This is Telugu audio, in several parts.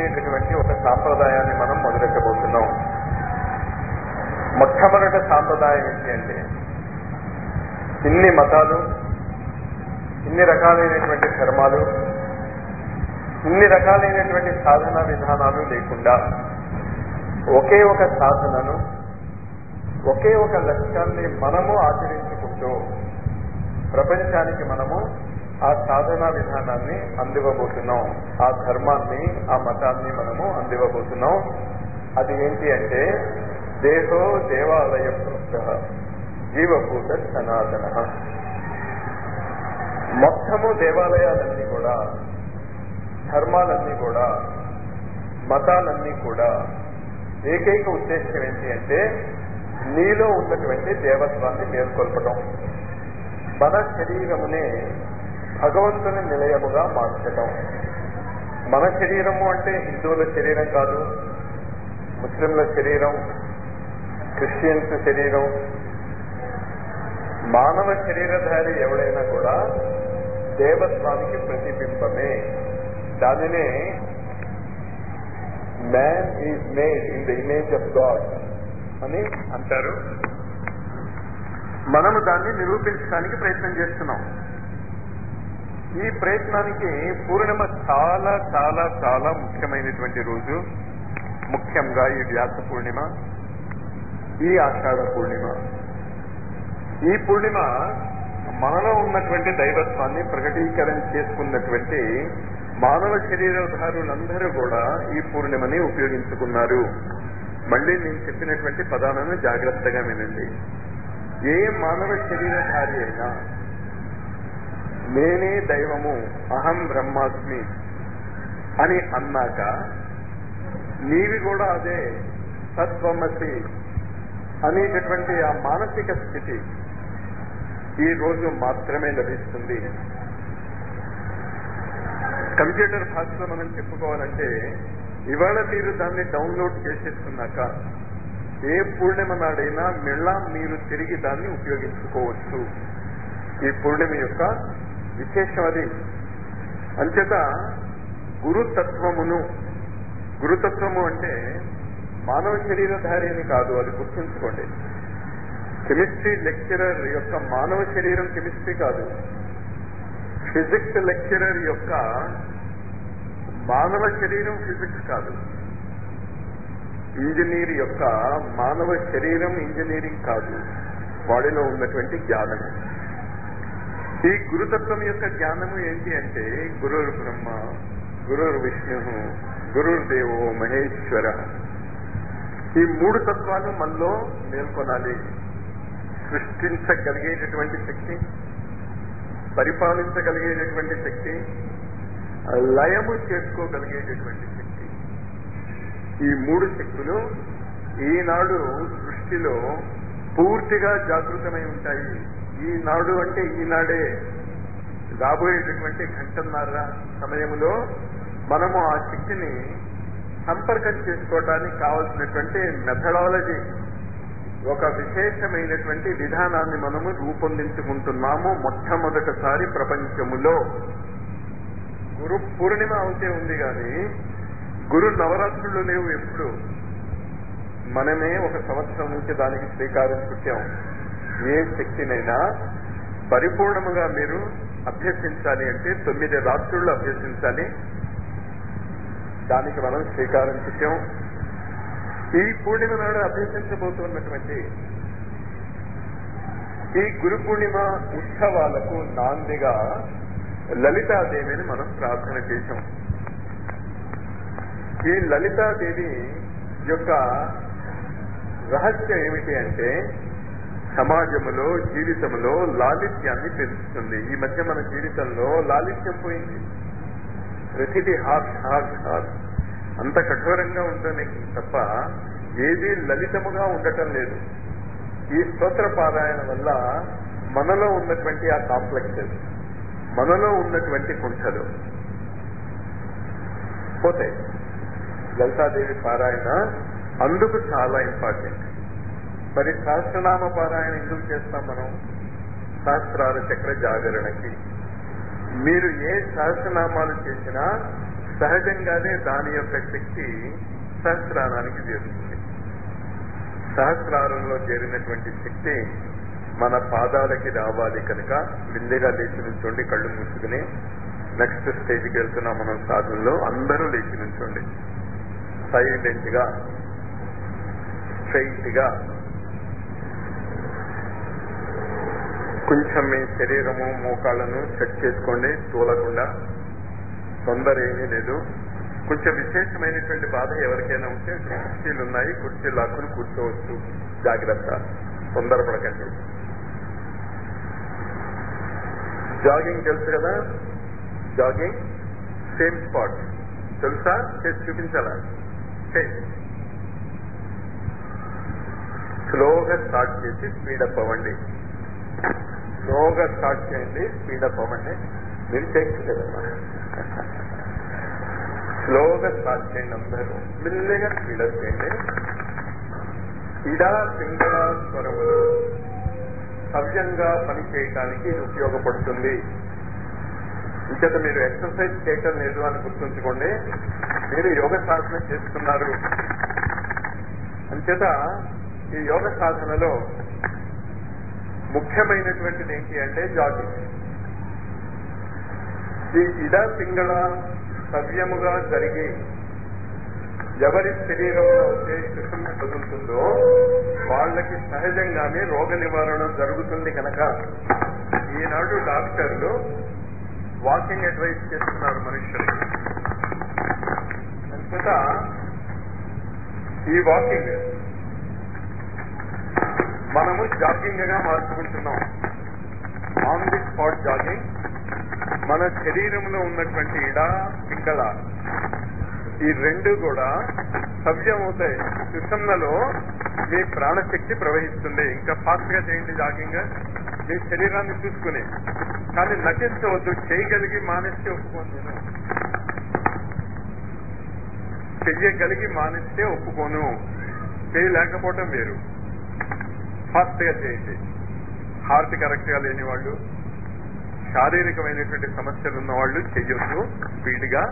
అనేటటువంటి ఒక సాంప్రదాయాన్ని మనం మొదలెట్టబోతున్నాం మొట్టమొదటి సాంప్రదాయం ఏంటి అంటే ఇన్ని మతాలు ఇన్ని రకాలైనటువంటి ధర్మాలు ఇన్ని రకాలైనటువంటి సాధన విధానాలు లేకుండా ఒకే ఒక సాధనను ఒకే ఒక లక్ష్యాన్ని మనము ఆచరించుకుంటూ ప్రపంచానికి మనము ఆ సాధనా విధానాన్ని అందివ్వబోతున్నాం ఆ ధర్మాన్ని ఆ మతాన్ని మనము అందివ్వబోతున్నాం అది ఏంటి అంటే దేహో దేవాలయ వృక్ష జీవభూత సనాతన మొత్తము దేవాలయాలన్నీ కూడా ధర్మాలన్నీ కూడా మతాలన్నీ కూడా ఏకైక ఉద్దేశం ఏంటి అంటే నీలో ఉన్నటువంటి దేవత్వాన్ని మేల్కొల్పటం మన శరీరమునే భగవంతుని నిలయముగా మార్చటం మన శరీరము అంటే హిందువుల శరీరం కాదు ముస్లింల శరీరం క్రిస్టియన్స్ శరీరం మానవ శరీరధారి ఎవడైనా కూడా దేవత్వానికి ప్రతిబింబమే దానినే man is made in the image of God అని అంటారు మనము దాన్ని నిరూపించడానికి ప్రయత్నం చేస్తున్నాం ఈ ప్రయత్నానికి పూర్ణిమ చాలా చాలా చాలా ముఖ్యమైనటువంటి రోజు ముఖ్యంగా ఈ వ్యాస పూర్ణిమ ఈ ఆషాఢ పూర్ణిమ ఈ పూర్ణిమ మనలో ఉన్నటువంటి దైవత్వాన్ని ప్రకటీకరణ చేసుకున్నటువంటి మానవ శరీరధారులందరూ కూడా ఈ పూర్ణిమని ఉపయోగించుకున్నారు మళ్ళీ నేను చెప్పినటువంటి పదాలను జాగ్రత్తగా వినండి ఏ మానవ శరీరధారి అయినా నేనే దైవము అహం బ్రహ్మాస్మి అని అన్నాక నీవి కూడా అదే సత్వమసి అనేటటువంటి ఆ మానసిక స్థితి ఈ రోజు మాత్రమే లభిస్తుంది కంప్యూటర్ భాషలో మనం చెప్పుకోవాలంటే ఇవాళ మీరు దాన్ని డౌన్లోడ్ చేసేసుకున్నాక ఏ పూర్ణిమ నాడైనా మెళ్ళా మీరు తిరిగి దాన్ని ఉపయోగించుకోవచ్చు ఈ పూర్ణిమ యొక్క విశేషం అది అంచేత గురుతత్వమును గురుతత్వము అంటే మానవ శరీరధారి అని కాదు అది గుర్తుంచుకోండి కెమిస్ట్రీ లెక్చరర్ యొక్క మానవ శరీరం కెమిస్ట్రీ కాదు ఫిజిక్స్ లెక్చరర్ యొక్క మానవ శరీరం ఫిజిక్స్ కాదు ఇంజనీర్ యొక్క మానవ శరీరం ఇంజనీరింగ్ కాదు వాడిలో ఉన్నటువంటి జ్ఞానం ఈ గురుతత్వం యొక్క జ్ఞానము ఏంటి అంటే గురుర్ బ్రహ్మ గురుర్ విష్ణు గురుర్ దేవో మహేశ్వర ఈ మూడు తత్వాలు మనలో మేల్కొనాలి సృష్టించగలిగేటటువంటి శక్తి పరిపాలించగలిగేటటువంటి శక్తి లయము చేసుకోగలిగేటటువంటి శక్తి ఈ మూడు శక్తులు ఈనాడు సృష్టిలో పూర్తిగా జాగృతమై ఉంటాయి ఈనాడు అంటే ఈనాడే రాబోయేటటువంటి గంటన్నర సమయంలో మనము ఆ శక్తిని సంపర్కం చేసుకోవడానికి కావలసినటువంటి మెథడాలజీ ఒక విశేషమైనటువంటి విధానాన్ని మనము రూపొందించుకుంటున్నాము మొట్టమొదటిసారి ప్రపంచములో గురు పూర్ణిమ అవుతే ఉంది కానీ గురు నవరాత్రులు లేవు ఎప్పుడు మనమే ఒక సంవత్సరం నుంచి దానికి శ్రీకారం చుట్టాం ఏ శక్తినైనా పరిపూర్ణముగా మీరు అభ్యసించాలి అంటే తొమ్మిది రాత్రులు అభ్యసించాలి దానికి మనం శ్రీకారం చుట్టాం ఈ పూర్ణిమ నాడు అభ్యసించబోతున్నటువంటి ఈ గురు పూర్ణిమ ఉత్సవాలకు నాందిగా లలితాదేవిని మనం ప్రార్థన చేశాం ఈ లలితాదేవి యొక్క రహస్యం ఏమిటి అంటే సమాజములో జీవితంలో లాలిత్యాన్ని పెంచుతుంది ఈ మధ్య మన జీవితంలో లాలిత్యం పోయింది ప్రతిదీ హార్ట్ హార్ట్ హార్ట్ అంత కఠోరంగా ఉంటుంది తప్ప ఏది లలితముగా ఉండటం లేదు ఈ స్తోత్ర పారాయణ వల్ల మనలో ఉన్నటువంటి ఆ కాంప్లెక్సెస్ మనలో ఉన్నటువంటి కుంఠలు పోతాయి లలితాదేవి పారాయణ అందుకు చాలా ఇంపార్టెంట్ మరి సహస్రనామ పారాయణ ఎందుకు చేస్తాం మనం సహస్రార చక్ర జాగరణకి మీరు ఏ సహస్రనామాలు చేసినా సహజంగానే దాని యొక్క శక్తి సహస్రారానికి చేరుతుంది సహస్రారంలో చేరినటువంటి శక్తి మన పాదాలకి రావాలి కనుక మెల్లిగా లేచి నుంచోండి కళ్ళు మూసుకుని నెక్స్ట్ స్టేజ్కి వెళ్తున్నాం మనం సాధనలో అందరూ లేచి నుంచోండి సైలెంట్ గా స్ట్రైట్ గా కొంచెం మీ శరీరము మోకాళ్ళను సెట్ చేసుకోండి తూలకుండా తొందర ఏమీ లేదు కొంచెం విశేషమైనటువంటి బాధ ఎవరికైనా ఉంటే కుర్చీలు ఉన్నాయి కుర్చీలు లాక్కుని కూర్చోవచ్చు జాగ్రత్త తొందరపడకండి జాగింగ్ తెలుసు కదా జాగింగ్ సేమ్ స్పాట్ తెలుసా చేసి చూపించాలా చేయి స్లోగా స్టార్ట్ చేసి స్పీడప్ అవ్వండి స్లోగా స్టార్ట్ చేయండి స్పీడప్ అవ్వండి మీరు చేయొచ్చు కదమ్మా స్లోగా స్టార్ట్ చేయండి అందరూ మెల్లిగా స్పీడప్ చేయండి ఇడా పింగళ స్వరములు సవ్యంగా పని చేయటానికి ఇది ఉపయోగపడుతుంది ఇంచేత మీరు ఎక్సర్సైజ్ చేయటం లేదు అని గుర్తుంచుకోండి మీరు యోగ సాధన చేస్తున్నారు అంచేత ఈ యోగ సాధనలో ముఖ్యమైనటువంటిది ఏంటి అంటే జాగింగ్ ఈ ఇడ పింగళ సవ్యముగా జరిగి ఎవరి శరీరంలో అయితే సుఖం కదులుతుందో వాళ్ళకి సహజంగానే రోగ నివారణ జరుగుతుంది కనుక ఈనాడు డాక్టర్లు వాకింగ్ అడ్వైస్ చేస్తున్నారు మనుషులకి అంతట ఈ వాకింగ్ మనము జాగింగ్ గా మార్చుకుంటున్నాం ఆన్ ది స్పాట్ జాగింగ్ మన శరీరంలో ఉన్నటువంటి ఇడ పింగళ ఈ రెండు కూడా సవ్యం అవుతాయి సుషమ్నలో మీ ప్రాణశక్తి ప్రవహిస్తుంది ఇంకా ఫాస్ట్ గా చేయండి జాగింగ్ మీ శరీరాన్ని చూసుకుని కానీ నటించవద్దు చేయగలిగి మానేస్తే ఒప్పుకోను నేను చెయ్యగలిగి మానేస్తే ఒప్పుకోను చేయలేకపోవటం వేరు ఫాస్ట్ గా చేయండి హార్ట్ కరెక్ట్ గా లేని వాళ్ళు శారీరకమైనటువంటి సమస్యలు ఉన్న వాళ్ళు చెయ్యొద్దు స్పీడ్ గా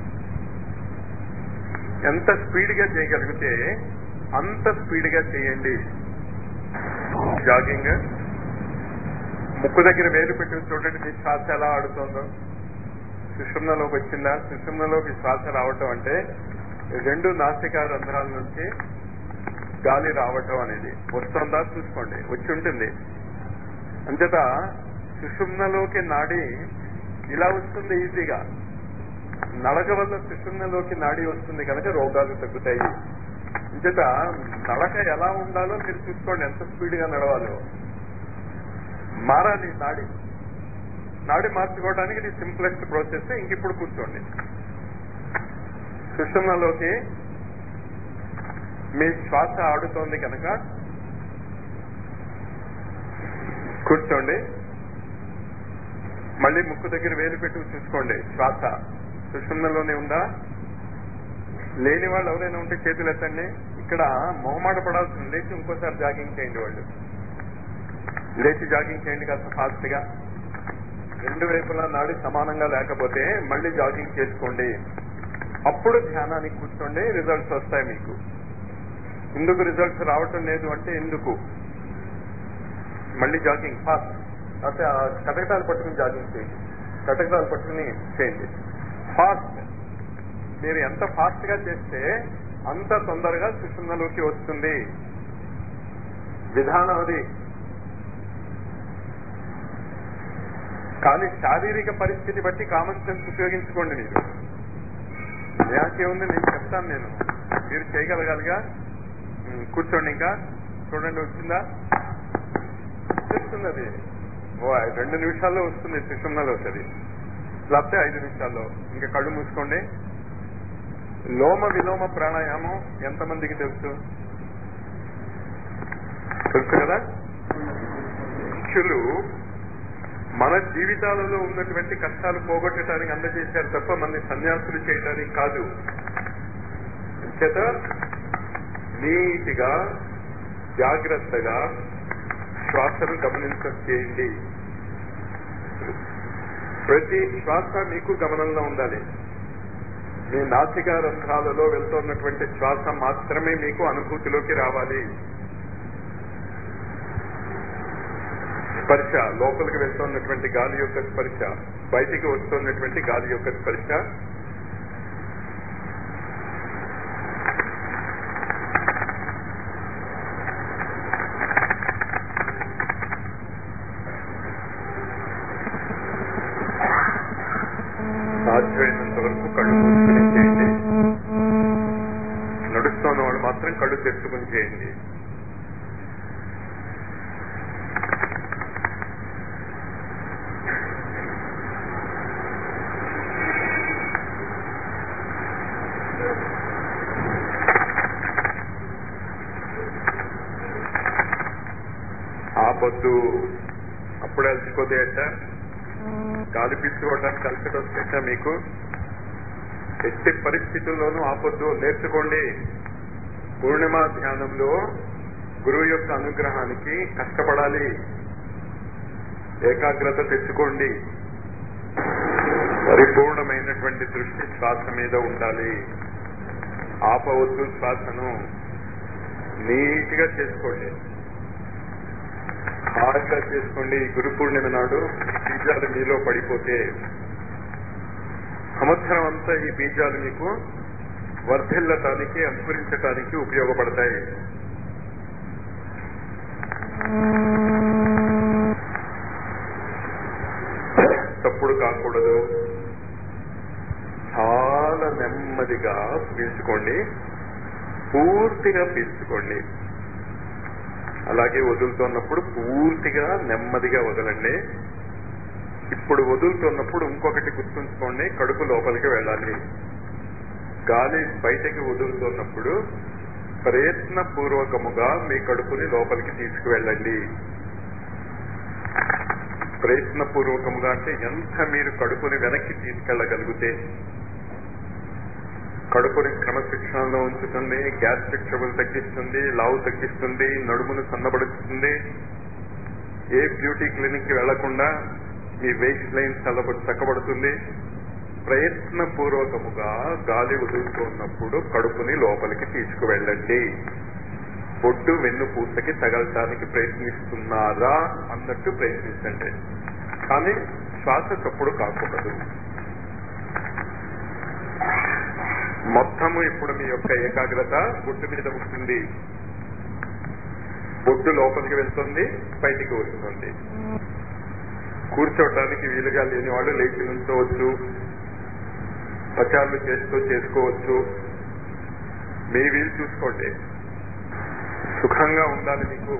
ఎంత స్పీడ్ గా చేయగలిగితే అంత స్పీడ్ గా చేయండి జాగింగ్ ముక్కు దగ్గర వేలు పెట్టి చూడండి మీ శ్వాస ఎలా ఆడుతుందో సుషుమ్నలోకి వచ్చిందా సుషుమ్నలోకి శ్వాస రావటం అంటే రెండు నాసికా రంధ్రాల నుంచి గాలి రావటం అనేది వస్తుందా చూసుకోండి వచ్చి ఉంటుంది అంచేత సుషుమ్నలోకి నాడి ఇలా వస్తుంది ఈజీగా నడక వల్ల సుషుమ్నలోకి నాడి వస్తుంది కనుక రోగాలు తగ్గుతాయి అంచేత నడక ఎలా ఉండాలో మీరు చూసుకోండి ఎంత స్పీడ్ గా నడవాలో మారాలి నాడి నాడి మార్చుకోవడానికి ఇది సింప్లెస్ట్ ప్రాసెస్ ఇంక ఇప్పుడు కూర్చోండి సుషుమ్నలోకి మీ శ్వాస ఆడుతోంది కనుక కూర్చోండి మళ్ళీ ముక్కు దగ్గర వేలు పెట్టి చూసుకోండి శ్వాస సుషుమ్నలోనే ఉందా లేని వాళ్ళు ఎవరైనా ఉంటే చేతులు ఎత్తండి ఇక్కడ మొహమాట పడాల్సింది లేచి ఇంకోసారి జాగింగ్ చేయండి వాళ్ళు లేచి జాగింగ్ చేయండి కాస్త ఫాస్ట్ గా రెండు వైపులా నాడి సమానంగా లేకపోతే మళ్ళీ జాగింగ్ చేసుకోండి అప్పుడు ధ్యానానికి కూర్చోండి రిజల్ట్స్ వస్తాయి మీకు ఎందుకు రిజల్ట్స్ రావటం లేదు అంటే ఎందుకు మళ్ళీ జాగింగ్ ఫాస్ట్ అయితే ఆ కటకటాలు పట్టుకుని జాగింగ్ చేయండి కటకటాలు పట్టుకుని చేయండి ఫాస్ట్ మీరు ఎంత ఫాస్ట్ గా చేస్తే అంత తొందరగా సుషుమ్నలోకి వస్తుంది విధానం అది కానీ శారీరక పరిస్థితి బట్టి కామన్ సెన్స్ ఉపయోగించుకోండి మీరు నాకేముంది నేను చెప్తాను నేను మీరు చేయగలగాలిగా ఉమ్, కూర్చోండి ఇంకా చూడండి వచ్చిందా వస్తుంది అది ఓ ఐ- రెండు నిమిషాల్లో వస్తుంది సుషుమ్నలో వస్తుంది లేకపోతే ఐదు నిమిషాల్లో ఇంకా కళ్ళు మూసుకోండి లోమ విలోమ ప్రాణాయామం ఎంతమందికి తెలుసు తెలుసు కదా శిష్యులు మన జీవితాలలో ఉన్నటువంటి కష్టాలు పోగొట్టడానికి అందజేశారు తప్ప మన సన్యాసులు చేయడానికి కాదు చేత నీటిగా జాగ్రత్తగా శ్వాసను గమనించ చేయండి ప్రతి శ్వాస మీకు గమనంలో ఉండాలి మీ నాసికా రంధ్రాలలో వెళ్తున్నటువంటి శ్వాస మాత్రమే మీకు అనుభూతిలోకి రావాలి స్పర్శ లోపలికి వెళ్తున్నటువంటి గాలి యొక్క స్పర్శ బయటికి వస్తున్నటువంటి గాలి యొక్క స్పర్శ సాధ్యమైనంత వరకు కళ్ళు మూసుకుని చేయండి నడుస్తున్న వాళ్ళు మాత్రం కళ్ళు తెరుచుకుని చేయండి ఆపొద్దు అప్పుడే అలసిపోతే అట్ట గాలి పీల్చుకోవడానికి అలసట వస్తేట మీకు ఎట్టి పరిస్థితుల్లోనూ ఆపొద్దు నేర్చుకోండి పూర్ణిమ ధ్యానంలో గురువు యొక్క అనుగ్రహానికి కష్టపడాలి ఏకాగ్రత తెచ్చుకోండి పరిపూర్ణమైనటువంటి దృష్టి శ్వాస మీద ఉండాలి ఆపవద్దు శ్వాసను నీట్ గా చేసుకోండి హాయిగా చేసుకోండి ఈ గురు పూర్ణిమ నాడు బీజాలు మీలో పడిపోతే సంవత్సరం అంతా ఈ బీజాలు మీకు వర్ధిల్లటానికి అంకురించటానికి ఉపయోగపడతాయి తప్పుడు కాకూడదు చాలా నెమ్మదిగా పీల్చుకోండి పూర్తిగా పీల్చుకోండి అలాగే వదులుతున్నప్పుడు పూర్తిగా నెమ్మదిగా వదలండి ఇప్పుడు వదులుతున్నప్పుడు ఇంకొకటి గుర్తుంచుకోండి కడుపు లోపలికి వెళ్ళాలి గాలి బయటకి వదులుతున్నప్పుడు ప్రయత్నపూర్వకముగా మీ కడుపుని లోపలికి తీసుకువెళ్ళండి ప్రయత్నపూర్వకముగా అంటే ఎంత మీరు కడుపుని వెనక్కి తీసుకెళ్ళగలిగితే కడుపుని క్రమశిక్షణలో ఉంచుతుంది గ్యాస్ట్రిక్ ట్రబుల్ తగ్గిస్తుంది లావు తగ్గిస్తుంది నడుమును సన్నబడుతుంది ఏ బ్యూటీ క్లినిక్ కి వెళ్లకుండా మీ వెయిట్ లైన్ చల్లబ చక్కబడుతుంది ప్రయత్నపూర్వకముగా గాలి వదులుతున్నప్పుడు కడుపుని లోపలికి తీసుకువెళ్ళండి బొడ్డు వెన్ను పూసకి తగలటానికి ప్రయత్నిస్తున్నారా అన్నట్టు ప్రయత్నించండి కానీ శ్వాస చప్పుడు కాకూడదు మొత్తము ఇప్పుడు మీ యొక్క ఏకాగ్రత బొడ్డు మీద ఉంటుంది బొడ్డు లోపలికి వెళ్తుంది బయటికి వస్తుంది కూర్చోవటానికి వీలుగా లేని వాళ్ళు లేచి నుంచోవచ్చు పచారులు చేస్తూ చేసుకోవచ్చు మీ వీలు చూసుకోండి సుఖంగా ఉండాలి మీకు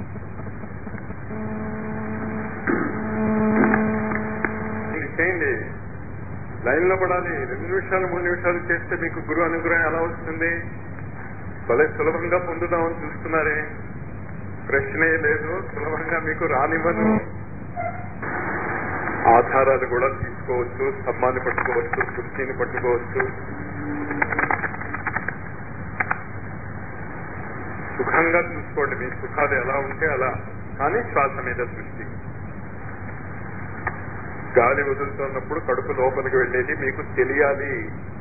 ఇది చేయండి లైన్ లో పడాలి రెండు నిమిషాలు మూడు నిమిషాలు చేస్తే మీకు గురు అనుగ్రహం ఎలా వస్తుంది భలే సులభంగా పొందుదామని చూస్తున్నారే ప్రశ్నే లేదు సులభంగా మీకు రానివ్వను ఆధారాలు కూడా తీసుకోవచ్చు స్తంభాన్ని పట్టుకోవచ్చు కుర్చీని పట్టుకోవచ్చు సుఖంగా చూసుకోండి మీ సుఖాలు ఎలా ఉంటే అలా కానీ శ్వాస మీద దృష్టి గాలి వదులుతున్నప్పుడు కడుపు లోపలికి వెళ్ళేది మీకు తెలియాలి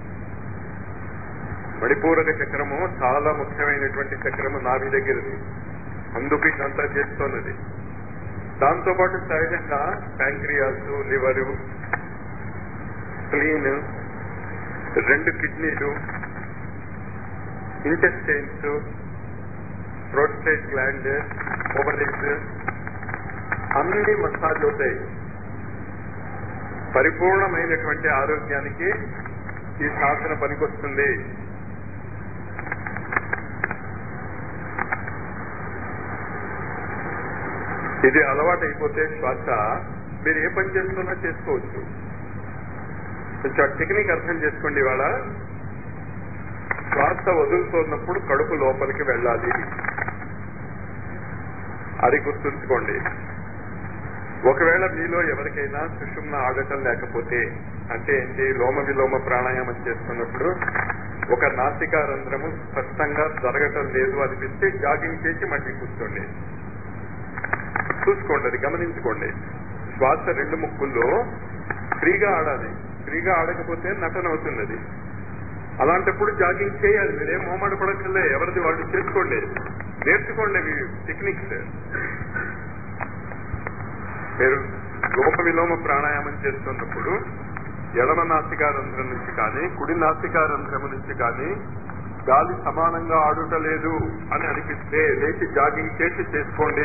మణిపూరక చక్రము చాలా ముఖ్యమైనటువంటి చక్రము నాభి దగ్గరది అందుకు ఇదంతా చేస్తున్నది దాంతో పాటు సహజంగా ప్యాంక్రియాస్ లివరు స్ప్లీన్ రెండు కిడ్నీలు ఇంటెస్టైన్స్ ప్రోస్టేట్ గ్లాండ్ ఓవరీస్ అన్ని మసాజ్ అవుతాయి పరిపూర్ణమైనటువంటి ఆరోగ్యానికి ఈ సాధన పనికొస్తుంది ఇది అలవాటు అయిపోతే శ్వాస మీరు ఏ పని చేస్తున్నా చేసుకోవచ్చు కొంచెం ఆ టెక్నిక్ అర్థం చేసుకోండి ఇవాళ శ్వాస వదులుతున్నప్పుడు కడుపు లోపలికి వెళ్ళాలి అది గుర్తుంచుకోండి ఒకవేళ మీలో ఎవరికైనా సుషుమ్న ఆడటం లేకపోతే అంటే ఏంటి లోమ విలోమ ప్రాణాయామం చేస్తున్నప్పుడు ఒక నాసికా రంధ్రము స్పష్టంగా జరగటం లేదు అనిపిస్తే జాగింగ్ చేసి మళ్ళీ కూర్చోండి చూసుకోండి అది గమనించుకోండి శ్వాస రెండు ముక్కుల్లో ఫ్రీగా ఆడాలి ఫ్రీగా ఆడకపోతే నటన అవుతుంది అది అలాంటప్పుడు జాగింగ్ చేయాలి మీరేం మొహమాట పడక్కర్లే ఎవరిది వాళ్ళు చేసుకోండి నేర్చుకోండి అవి టెక్నిక్స్ మీరు లోప విలోమ ప్రాణాయామం చేస్తున్నప్పుడు ఎడమ నాసికారంధ్రం నుంచి కానీ కుడి నాసికారంధ్రం నుంచి కానీ గాలి సమానంగా ఆడుటలేదు అని అనిపిస్తే లేచి జాగింగ్ చేసి చేసుకోండి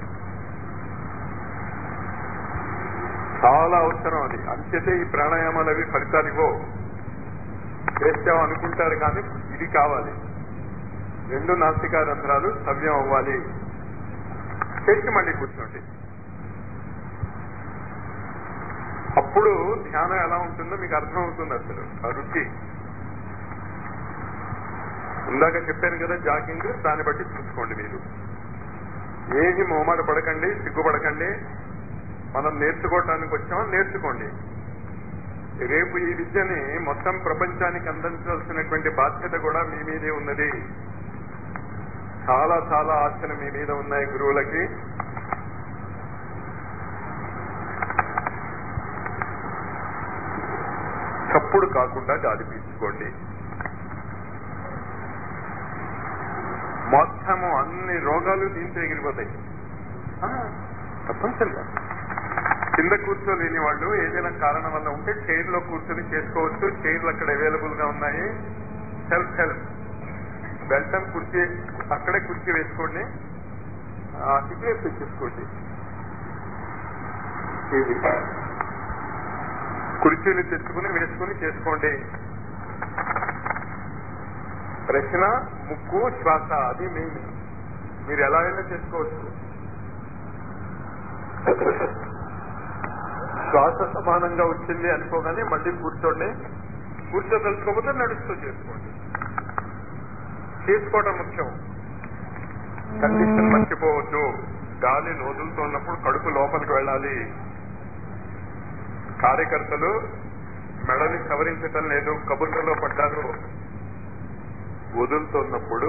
చాలా అవసరం అది అంచేతే ఈ ప్రాణాయామాలు అవి ఫలితాలు ఇవ్వవు చేస్తాం అనుకుంటారు కానీ ఇది కావాలి రెండు నాసికా రంధ్రాలు సవ్యం అవ్వాలి చేసి మళ్ళీ కూర్చోండి అప్పుడు ధ్యానం ఎలా ఉంటుందో మీకు అర్థమవుతుంది అసలు ఆ రుచి ఇందాక చెప్పాను కదా జాగింగ్ దాన్ని బట్టి చూసుకోండి మీరు ఏది మొహమాట పడకండి సిగ్గుపడకండి మనం నేర్చుకోవటానికి వచ్చామో నేర్చుకోండి రేపు ఈ విద్యని మొత్తం ప్రపంచానికి అందించాల్సినటువంటి బాధ్యత కూడా మీ మీదే ఉన్నది చాలా చాలా ఆశలు మీ మీద ఉన్నాయి గురువులకి చప్పుడు కాకుండా గాలి పీల్చుకోండి మొత్తము అన్ని రోగాలు దీంతో ఎగిరిపోతాయి ఆ, తప్పనిసరిగా కింద కూర్చోలేని వాళ్ళు ఏదైనా కారణం వల్ల ఉంటే చైర్ లో కూర్చొని చేసుకోవచ్చు చైర్లు అక్కడ అవైలబుల్ గా ఉన్నాయి సెల్ఫ్ హెల్ప్ వెళ్ళటం కుర్చీ అక్కడే కుర్చీ వేసుకోండి ఆ, ఇటువైపు తెచ్చేసుకోండి ఇది కుర్చీలు తెచ్చుకుని వేసుకుని చేసుకోండి ప్రశ్న ముక్కు శ్వాస అది మెయిన్ మీరు ఎలా అయినా చేసుకోవచ్చు శ్వాస సమానంగా వచ్చింది అనుకోగానే మళ్ళీ కూర్చోండి కూర్చోదలుచుకోకపోతే నడుస్తూ చేసుకోండి చేసుకోవడం ముఖ్యం కండిషన్ మర్చిపోవద్దు గాలి వదులుతున్నప్పుడు కడుపు లోపలికి వెళ్ళాలి కార్యకర్తలు మెడని సవరించటం లేదు కబుర్లలో పడ్డారు వదులుతున్నప్పుడు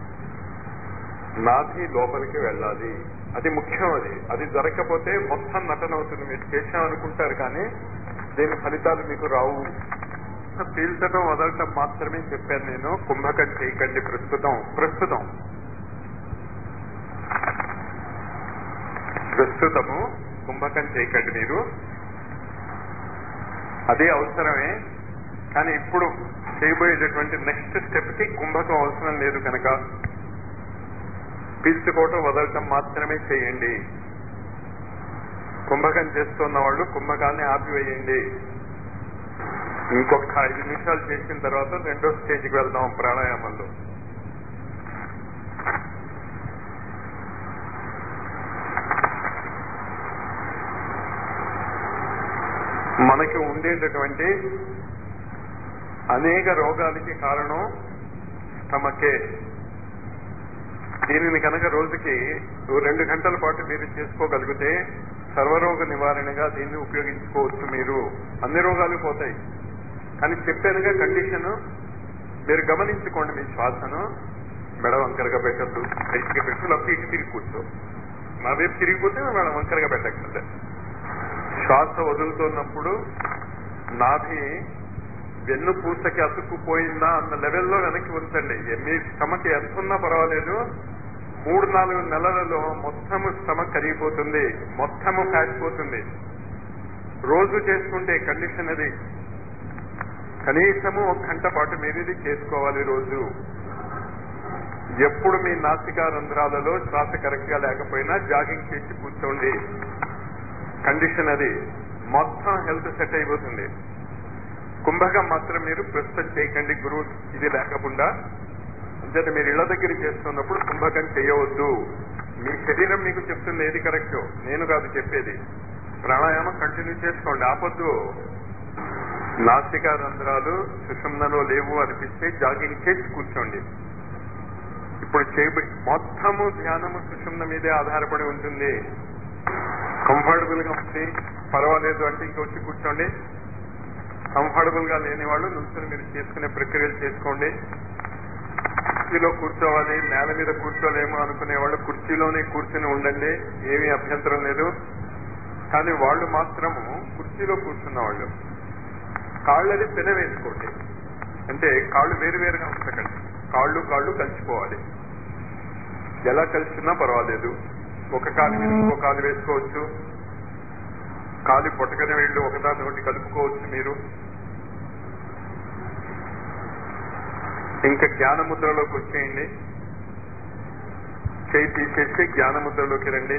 నాభి లోపలికి వెళ్ళాలి అది ముఖ్యం అది అది జరగకపోతే మొత్తం నటన అవుతుంది మీరు చేశామనుకుంటారు కానీ దీని ఫలితాలు మీకు రావు పీల్చడం వదలటం మాత్రమే చెప్పాను నేను కుంభకం చేయకండి ప్రస్తుతం ప్రస్తుతం ప్రస్తుతము కుంభకం చేయకండి మీరు అదే అవసరమే కానీ ఇప్పుడు చేయబోయేటటువంటి నెక్స్ట్ స్టెప్ కి కుంభకం అవసరం లేదు కనుక పీల్చుకోవటం వదలటం మాత్రమే చేయండి కుంభకం చేస్తున్న వాళ్ళు కుంభకాన్ని ఆపివేయండి ఇంకొక ఐదు నిమిషాలు చేసిన తర్వాత రెండో స్టేజ్కి వెళ్దాం ప్రాణాయామంలో మనకి ఉండేటటువంటి అనేక రోగాలకి కారణం స్టమకే దీనిని కనుక రోజుకి ఓ రెండు గంటల పాటు మీరు చేసుకోగలిగితే సర్వరోగ నివారణగా దీన్ని ఉపయోగించుకోవచ్చు మీరు అన్ని రోగాలు పోతాయి కానీ చెప్పానుగా కండిషన్ మీరు గమనించుకోండి మీ శ్వాసను మెడ వంకరగా పెట్టద్దు పైకి పెట్టు లేకపోతే ఇటు తిరిగి కూర్చో నా వైపు తిరిగిపోతే మెడ వంకరగా పెట్టక్కర్లే శ్వాస వదులుతున్నప్పుడు నాభి వెన్ను పూసకి అతుక్కుపోయిందా అన్న లెవెల్లో వెనక్కి ఉంచండి మీ స్టమక్ ఎంత ఉన్నా పర్వాలేదు మూడు నాలుగు నెలలలో మొత్తము స్టమక్ కరిగిపోతుంది మొత్తము కాసిపోతుంది రోజు చేసుకుంటే కండిషన్ అది కనీసము ఒక గంట పాటు మీరు ఇది చేసుకోవాలి రోజు ఎప్పుడు మీ నాసికా రంధ్రాలలో శ్వాస కరెక్ట్ గా లేకపోయినా జాగింగ్ చేసి కూర్చోండి కండిషన్ అది మొత్తం హెల్త్ సెట్ అయిపోతుంది కుంభకం మాత్రం మీరు ప్రస్తుతం చేయకండి గురువు ఇది లేకుండా అంటే మీరు ఇళ్ల దగ్గర చేస్తున్నప్పుడు కుంభకం చేయవద్దు మీ శరీరం మీకు చెప్తుంది ఏది కరెక్ట్ నేను కాదు చెప్పేది ప్రాణాయామం కంటిన్యూ చేసుకోండి ఆపొద్దు నాసికా రంధ్రాలు సుషుమ్నలో లేవు అనిపిస్తే జాగింగ్ చేసి కూర్చోండి ఇప్పుడు చేయబడి మొత్తము ధ్యానము సుషుమ్న మీదే ఆధారపడి ఉంటుంది కంఫర్టబుల్ గా ఉంది పర్వాలేదు అంటే ఇంకొచ్చి కూర్చోండి కంఫర్టబుల్ గా లేని వాళ్ళు నుంచుని మీరు చేసుకునే ప్రక్రియలు చేసుకోండి కుర్చీలో కూర్చోవాలి నేల మీద కూర్చోలేము అనుకునే వాళ్ళు కుర్చీలోనే కూర్చుని ఉండండి ఏమీ అభ్యంతరం లేదు కానీ వాళ్ళు మాత్రము కుర్చీలో కూర్చున్న వాళ్ళు కాళ్ళని పెన వేసుకోండి అంటే కాళ్ళు వేరు వేరుగా ఉంచకండి కాళ్ళు కాళ్ళు కలిసిపోవాలి ఎలా కలిసినా పర్వాలేదు ఒక కాలు మీద ఇంకో కాలు వేసుకోవచ్చు కాలు పొట్టకనే వెళ్ళి ఒకదాని ఒకటి కలుపుకోవచ్చు మీరు ఇంకా జ్ఞానముద్రలోకి వచ్చేయండి చేయి తీసేసి జ్ఞానముద్రలోకి రండి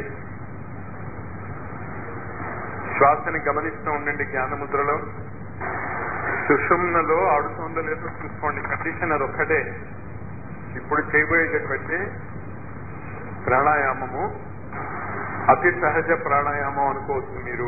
శ్వాసని గమనిస్తూ ఉండండి జ్ఞానముద్రలో సుషుమ్నలో ఆడుతుందో లేదో చూసుకోండి కండిషన్ అది ఒక్కటే ఇప్పుడు చేయబోయేటటువంటి ప్రాణాయామము అతి సహజ ప్రాణాయామం అనుకోవచ్చు మీరు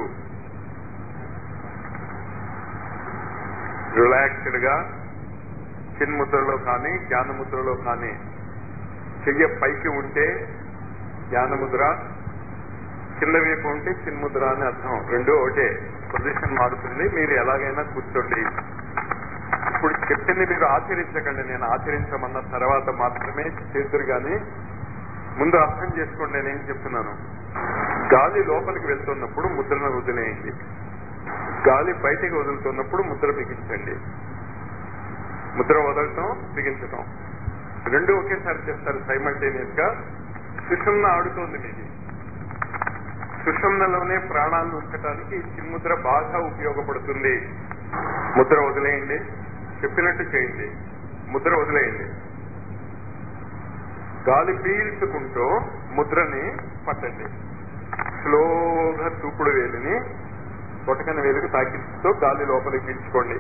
రిలాక్స్డ్ గా చిన్ముద్రలో కానీ జ్ఞానముద్రలో కానీ చెయ్య పైకి ఉంటే జ్ఞానముద్ర కింద వైపు ఉంటే చిన్ముద్ర అని అర్థం రెండు ఒకటే పొజిషన్ మారుతుంది మీరు ఎలాగైనా కూర్చోండి ఇప్పుడు చెప్పింది మీరు ఆచరించకండి నేను ఆచరించమన్న తర్వాత మాత్రమే చేద్దరు కానీ ముందు అర్థం చేసుకోండి నేనేం చెప్తున్నాను గాలి లోపలికి వెళ్తున్నప్పుడు ముద్రను వదిలేయండి గాలి బయటికి వదులుతున్నప్పుడు ముద్ర బిగించండి ముద్ర వదలటం బిగించటం రెండు ఒకేసారి చేస్తారు సైమల్టేనియస్ గా సుషుమ్న ఆడుతోంది మీది సుషుమ్నలోనే ప్రాణాలను ఉంచడానికి ఈ చిన్ముద్ర బాగా ఉపయోగపడుతుంది ముద్ర వదిలేయండి చెప్పినట్టు చేయండి ముద్ర వదిలేయండి గాలి పీల్చుకుంటూ ముద్రని పట్టండి స్లోగా చూపుడు వేలిని కొట్టకని వేలుకు తాకిస్తూ గాలి లోపలికి పీల్చుకోండి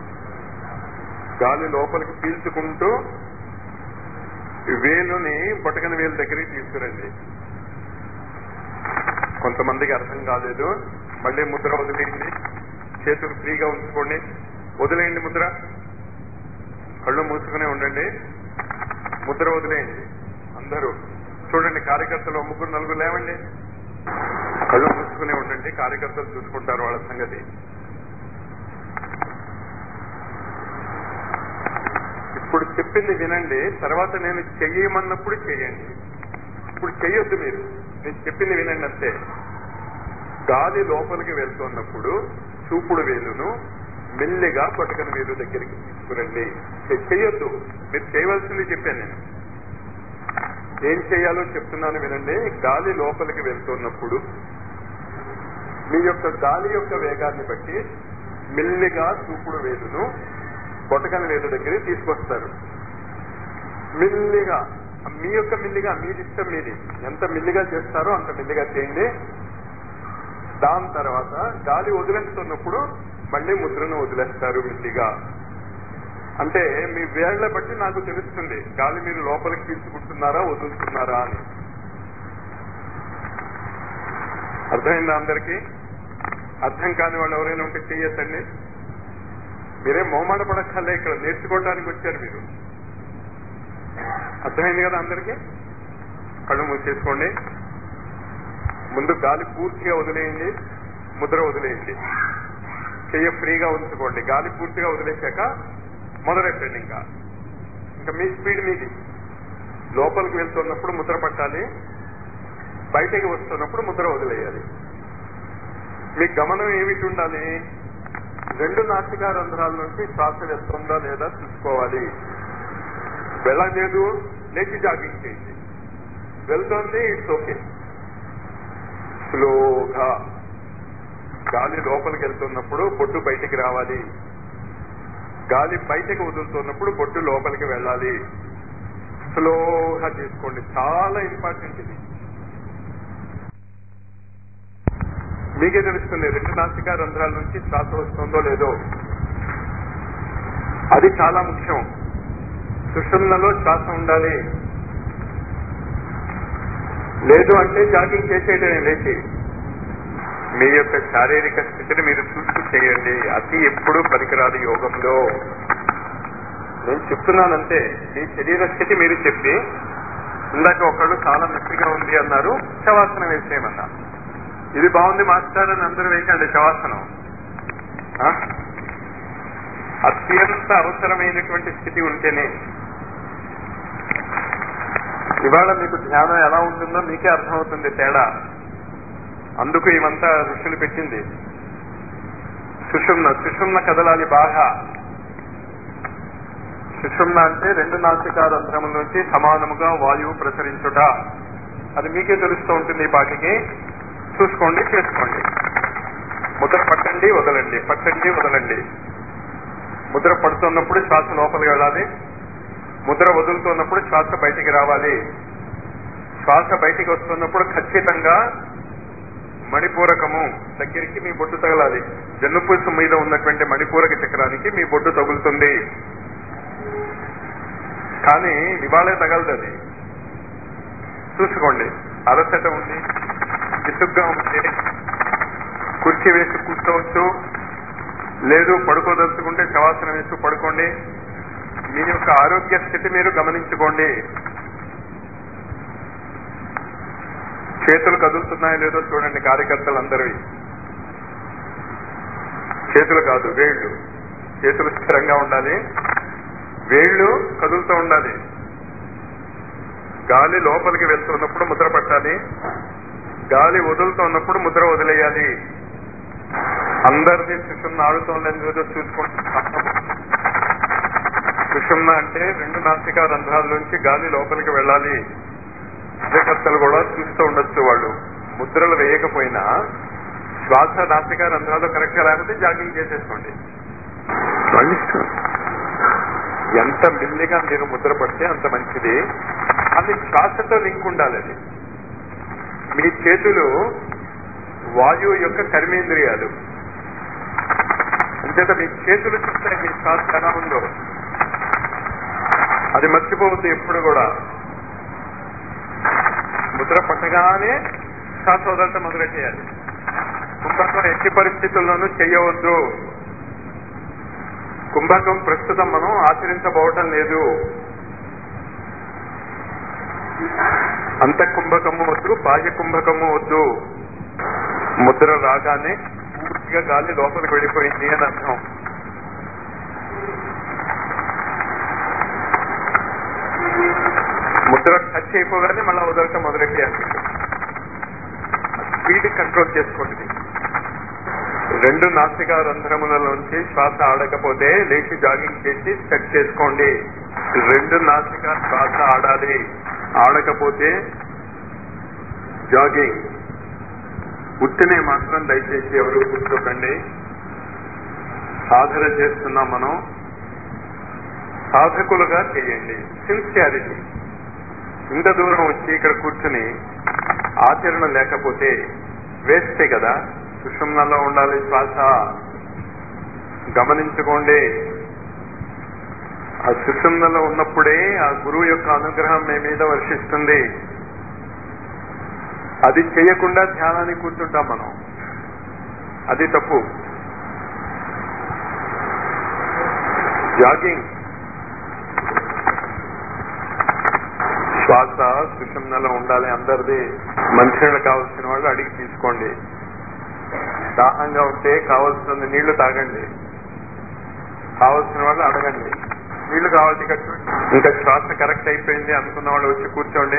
గాలి లోపలికి పీల్చుకుంటూ వేలుని బొటకన వేలు దగ్గరికి తీసుకురండి కొంతమందికి అర్థం కాలేదు మళ్ళీ ముద్ర వదిలేయండి చేతులు ఫ్రీగా ఉంచుకోండి వదిలేయండి ముద్ర కళ్ళు మూసుకునే ఉండండి ముద్ర వదిలేయండి అందరూ చూడండి కార్యకర్తలు ముగ్గురు నలుగురు లేవండి కళ్ళు మూసుకునే ఉండండి కార్యకర్తలు చూసుకుంటారు వాళ్ళ సంగతి ఇప్పుడు చెప్పింది వినండి తర్వాత నేను చెయ్యమన్నప్పుడు చెయ్యండి ఇప్పుడు చెయ్యొద్దు మీరు నేను చెప్పింది వినండి అంతే గాలి లోపలికి వెళ్తున్నప్పుడు చూపుడు వేలును మెల్లిగా పట్టుకన వేలు దగ్గరికి తీసుకురండి చె- చెయ్యొద్దు మీరు చేయవలసింది చెప్పాను నేను ఏం చేయాలో చెప్తున్నాను వినండి గాలి లోపలికి వెళ్తున్నప్పుడు మీ యొక్క గాలి యొక్క వేగాన్ని బట్టి మెల్లిగా చూపుడు వేలును బొటకన వేలు దగ్గరికి తీసుకొస్తారు మిల్లిగా మీ యొక్క మిల్లిగా మీది ఇష్టం మీది ఎంత మిల్లిగా చేస్తారో అంత మిల్లిగా చేయండి దాని తర్వాత గాలి వదిలేస్తున్నప్పుడు మళ్ళీ ముద్రను వదిలేస్తారు మిల్లిగా అంటే మీ వేళ్ల బట్టి నాకు తెలుస్తుంది గాలి మీరు లోపలికి తీసుకుంటున్నారా వదులుతున్నారా అని అర్థమైందా అందరికీ అర్థం కాని వాళ్ళు ఎవరైనా ఉంటే చెయ్యొద్దండి మీరేం మొహమాట పడక్కర్లే ఇక్కడ నేర్చుకోవడానికి వచ్చారు మీరు అర్థమైంది కదా అందరికీ కళ్ళు మూసేసుకోండి ముందు గాలి పూర్తిగా వదిలేయండి ముద్ర వదిలేయండి చెయ్య ఫ్రీగా ఉంచుకోండి గాలి పూర్తిగా వదిలేశాక మొదలెట్టండి ఇంకా ఇంకా మీ స్పీడ్ మీది లోపలికి వెళ్తున్నప్పుడు ముద్ర పట్టాలి బయటకి వస్తున్నప్పుడు ముద్ర వదిలేయాలి మీ గమనం ఏమిటి ఉండాలి రెండు నాసికా రంధ్రాల నుంచి శ్వాస వెళ్తుందా లేదా చూసుకోవాలి వెళ్ళలేదు లేచి జాగింగ్ చేయండి వెళ్తోంది ఇట్స్ ఓకే స్లోగా గాలి లోపలికి వెళ్తున్నప్పుడు బొట్టు బయటికి రావాలి గాలి బయటకు వదులుతున్నప్పుడు బొట్టు లోపలికి వెళ్ళాలి స్లోగా తీసుకోండి చాలా ఇంపార్టెంట్ ఇది మీకే తెలుస్తుంది రెండు నాసికా రంధ్రాల నుంచి శ్వాస వస్తుందో లేదో అది చాలా ముఖ్యం సుషుమ్నలో శ్వాస ఉండాలి లేదు అంటే జాగింగ్ చేసేయడమే లేచి మీ యొక్క శారీరక స్థితిని మీరు చూస్తూ చేయండి అతి ఎప్పుడూ పనికిరాదు యోగంలో నేను చెప్తున్నానంటే మీ శరీర స్థితి మీరు చెప్పి ఇందాక ఒకళ్ళు చాలా నొప్పిగా ఉంది అన్నారు శవాసనం వేసేయమన్నా ఇది బాగుంది మాస్టర్ అని అందరూ వేయకండి శవాసనం ఆ? అత్యంత అవసరమైనటువంటి స్థితి ఉంటేనే ఇవాళ మీకు ధ్యానం ఎలా ఉంటుందో మీకే అర్థమవుతుంది తేడా అందుకు ఇవంతా ఋషులు పెట్టింది సుషుమ్న సుషుమ్న కదలాలి బాగా సుషుమ్న అంటే రెండు నాసికా రంధ్రముల నుంచి సమానముగా వాయువు ప్రసరించుట అది మీకే తెలుస్తూ ఉంటుంది ఈ పాటికి చూసుకోండి చేసుకోండి ముద్ర పట్టండి వదలండి పట్టండి వదలండి ముద్ర పడుతున్నప్పుడు శ్వాస లోపలికి వెళ్ళాలి ముద్ర వదులుతున్నప్పుడు శ్వాస బయటికి రావాలి శ్వాస బయటికి వస్తున్నప్పుడు ఖచ్చితంగా మణిపూరకము దగ్గరికి మీ బొడ్డు తగలాలి జన్నుపూస మీద ఉన్నటువంటి మణిపూరక చక్రానికి మీ బొడ్డు తగులుతుంది కానీ ఇవాళే తగలదు అది చూసుకోండి అలసట ఉంది విసుగ్గా ఉంది కుర్చీ వేసి కూర్చోవచ్చు లేదు పడుకోదలుచుకుంటే శవాసనం వేసి పడుకోండి మీ యొక్క ఆరోగ్య స్థితి మీరు గమనించుకోండి చేతులు కదులుతున్నాయో లేదో చూడండి కార్యకర్తలందరివి చేతులు కాదు వేళ్ళు చేతులు స్థిరంగా ఉండాలి వేళ్ళు కదులుతూ ఉండాలి గాలి లోపలికి వెళ్తున్నప్పుడు ముద్ర పట్టాలి గాలి వదులుతున్నప్పుడు ముద్ర వదిలేయాలి అందరిది సుషుమ్న ఆడుతోందని లేదో చూసుకుంటున్నాం సుషుమ్న అంటే రెండు నాసికా రంధ్రాల నుంచి గాలి లోపలికి వెళ్ళాలి కార్యకర్తలు కూడా చూస్తూ ఉండొచ్చు వాళ్ళు ముద్రలు వేయకపోయినా శ్వాస నాసికా రంధ్రాలు కరెక్ట్ గా లేకపోతే జాగింగ్ చేసేసుకోండి వాళ్ళ ఇష్టం. ఎంత మెల్లిగా మీరు ముద్ర పడితే అంత మంచిది అది శ్వాసతో లింక్ ఉండాలి అది మీ చేతులు వాయువు యొక్క కర్మేంద్రియాలు అంచేత మీ చేతులు చూస్తే మీ శ్వాస ఎలా ఉందో అది మర్చిపోవద్దు ఎప్పుడు కూడా ముద్ర పట్టగానే శ్వాస వదలటం మొదలు చేయాలి కుంభకం ఎట్టి పరిస్థితుల్లోనూ చేయవద్దు కుంభకం ప్రస్తుతం మనం ఆచరించబోవటం లేదు అంత కుంభకము వద్దు బాహ్య కుంభకము వద్దు ముద్ర రాగానే పూర్తిగా గాలి లోపలికి వెళ్ళిపోయింది అని అర్థం ముద్ర టచ్ అయిపోగానే మళ్ళీ వదలటం మొదలెట్టేయాలి స్పీడ్ కంట్రోల్ చేసుకోండి రెండు నాసికా రంధ్రములలోంచి శ్వాస ఆడకపోతే లేచి జాగింగ్ చేసి చెక్ చేసుకోండి రెండు నాసిక శ్వాస ఆడాలి ఆడకపోతే జాగింగ్ ఉట్టినే మాత్రం దయచేసి ఎవరు కూర్చోకండి సాధన చేస్తున్నాం మనం సాధకులుగా చేయండి సిన్సియారిటీ ఇంత దూరం వచ్చి ఇక్కడ కూర్చుని ఆచరణ లేకపోతే వేస్తే కదా సుషుమ్నలో ఉండాలి శ్వాస గమనించుకోండి ఆ సుషుమ్నలో ఉన్నప్పుడే ఆ గురువు యొక్క అనుగ్రహం మీ మీద వర్షిస్తుంది అది చేయకుండా ధ్యానానికి కూర్చుంటాం మనం అది తప్పు జాగింగ్ శ్వాస సుషుమ్నలో ఉండాలి అందరిది మంచినీళ్ళు కావాల్సిన వాళ్ళు అడిగి తీసుకోండి దాహంగా ఉంటే కావాల్సిన నీళ్లు తాగండి కావాల్సిన వాళ్ళు అడగండి నీళ్లు కావాలి ఖర్చు ఇంకా శ్వాస కరెక్ట్ అయిపోయింది అనుకున్న వాళ్ళు వచ్చి కూర్చోండి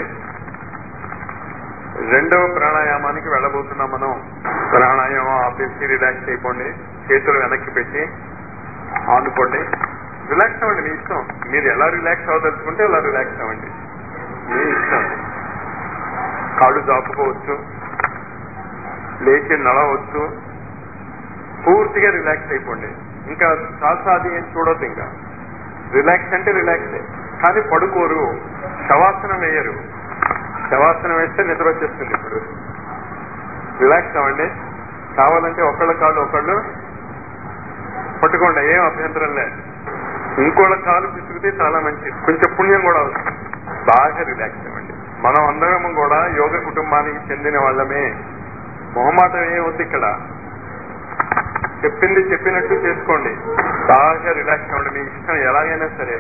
రెండవ ప్రాణాయామానికి వెళ్ళబోతున్నాం మనం ప్రాణాయామం ఆపేసి రిలాక్స్ అయిపోండి చేతులు వెనక్కి పెట్టి ఆనుకోండి రిలాక్స్ అవ్వండి మీ ఇష్టం మీరు ఎలా రిలాక్స్ అవ్వదలుచుకుంటే అలా రిలాక్స్ అవ్వండి మీ ఇష్టం కాళ్ళు జాపుకోవచ్చు లేచి నడవచ్చు పూర్తిగా రిలాక్స్ అయిపోండి ఇంకా శ్వాస అది ఏం చూడొద్దు ఇంకా రిలాక్స్ అంటే రిలాక్సే కానీ పడుకోరు శవాసనం వేయరు శవాసనం వేస్తే నిద్ర వచ్చేస్తుంది ఇప్పుడు రిలాక్స్ అవ్వండి కావాలంటే ఒకళ్ళ కాళ్ళు ఒకళ్ళు పట్టుకోండి ఏం అభ్యంతరం లేదు ఇంకోళ్ళ కాలు పిసుకుతే చాలా మంచిది కొంచెం పుణ్యం కూడా వస్తుంది బాగా రిలాక్స్ అవ్వండి మనం అందరం కూడా యోగ కుటుంబానికి చెందిన వాళ్ళమే మొహమాటం ఏ వద్దు ఇక్కడ చెప్పింది చెప్పినట్టు చేసుకోండి బాగా రిలాక్స్ అవ్వండి మీ ఇష్టం ఎలాగైనా సరే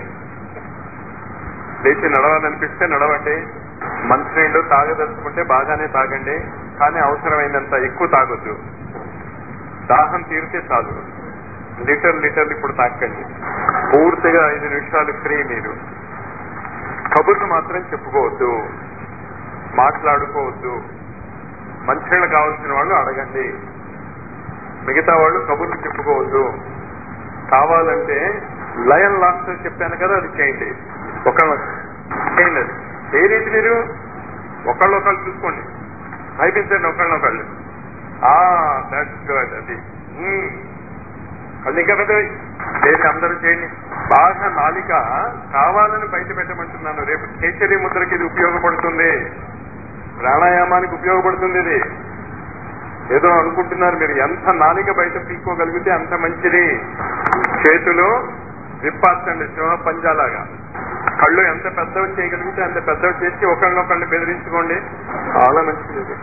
లేచి నడవాలనిపిస్తే నడవండి మంచినీళ్ళు తాగదలుచుకుంటే బాగానే తాగండి కానీ అవసరమైనంత ఎక్కువ తాగొద్దు దాహం తీరితే చాలు లీటర్ లీటర్లు ఇప్పుడు తాకండి పూర్తిగా ఐదు నిమిషాలు ఫ్రీ మీరు కబుర్లు మాత్రం చెప్పుకోవద్దు మాట్లాడుకోవద్దు మంచినీళ్ళు కావాల్సిన వాళ్ళు అడగండి మిగతా వాళ్ళు కబుర్లు చెప్పుకోవద్దు కావాలంటే లయన్ లాస్ట్ చెప్పాను కదా అది చేయండి ఒకళ్ళు చేయండి అది చేయలేదు మీరు ఒకళ్ళు ఒకళ్ళు చూసుకోండి భయపించండి ఒకళ్ళనొకళ్ళు దట్స్ గుడ్ అది మ్మ్. కళ్ళు ఇంకా పెద్దవి చేయండి అందరూ చేయండి బాగా నాలిక కావాలని బయట పెట్టమంటున్నాను రేపు కేసరి ముద్రకి ఇది ఉపయోగపడుతుంది ప్రాణాయామానికి ఉపయోగపడుతుంది ఇది ఏదో అనుకుంటున్నారు మీరు ఎంత నాలిక బయట పీక్కోగలిగితే అంత మంచిది చేతులు విప్పార్చండి సింహ పంజాలాగా కళ్ళు ఎంత పెద్దవి చేయగలిగితే అంత పెద్దవి చేసి ఒకళ్ళనొకళ్ళని బెదిరించుకోండి చాలా మంచిది ఇది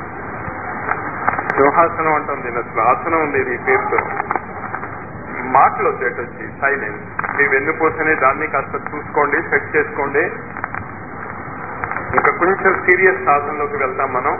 సింహాసనం అంటుంది దీని అసలు ఆసనం ఉంది ఇది ఈ పేరుతో మాటలు వచ్చేటి వచ్చి సైలెన్స్ మీ వెన్నుపూసని దాన్ని కాస్త చూసుకోండి సెట్ చేసుకోండి ఇంకా కొంచెం సీరియస్ సాధనలోకి వెళ్తాం మనం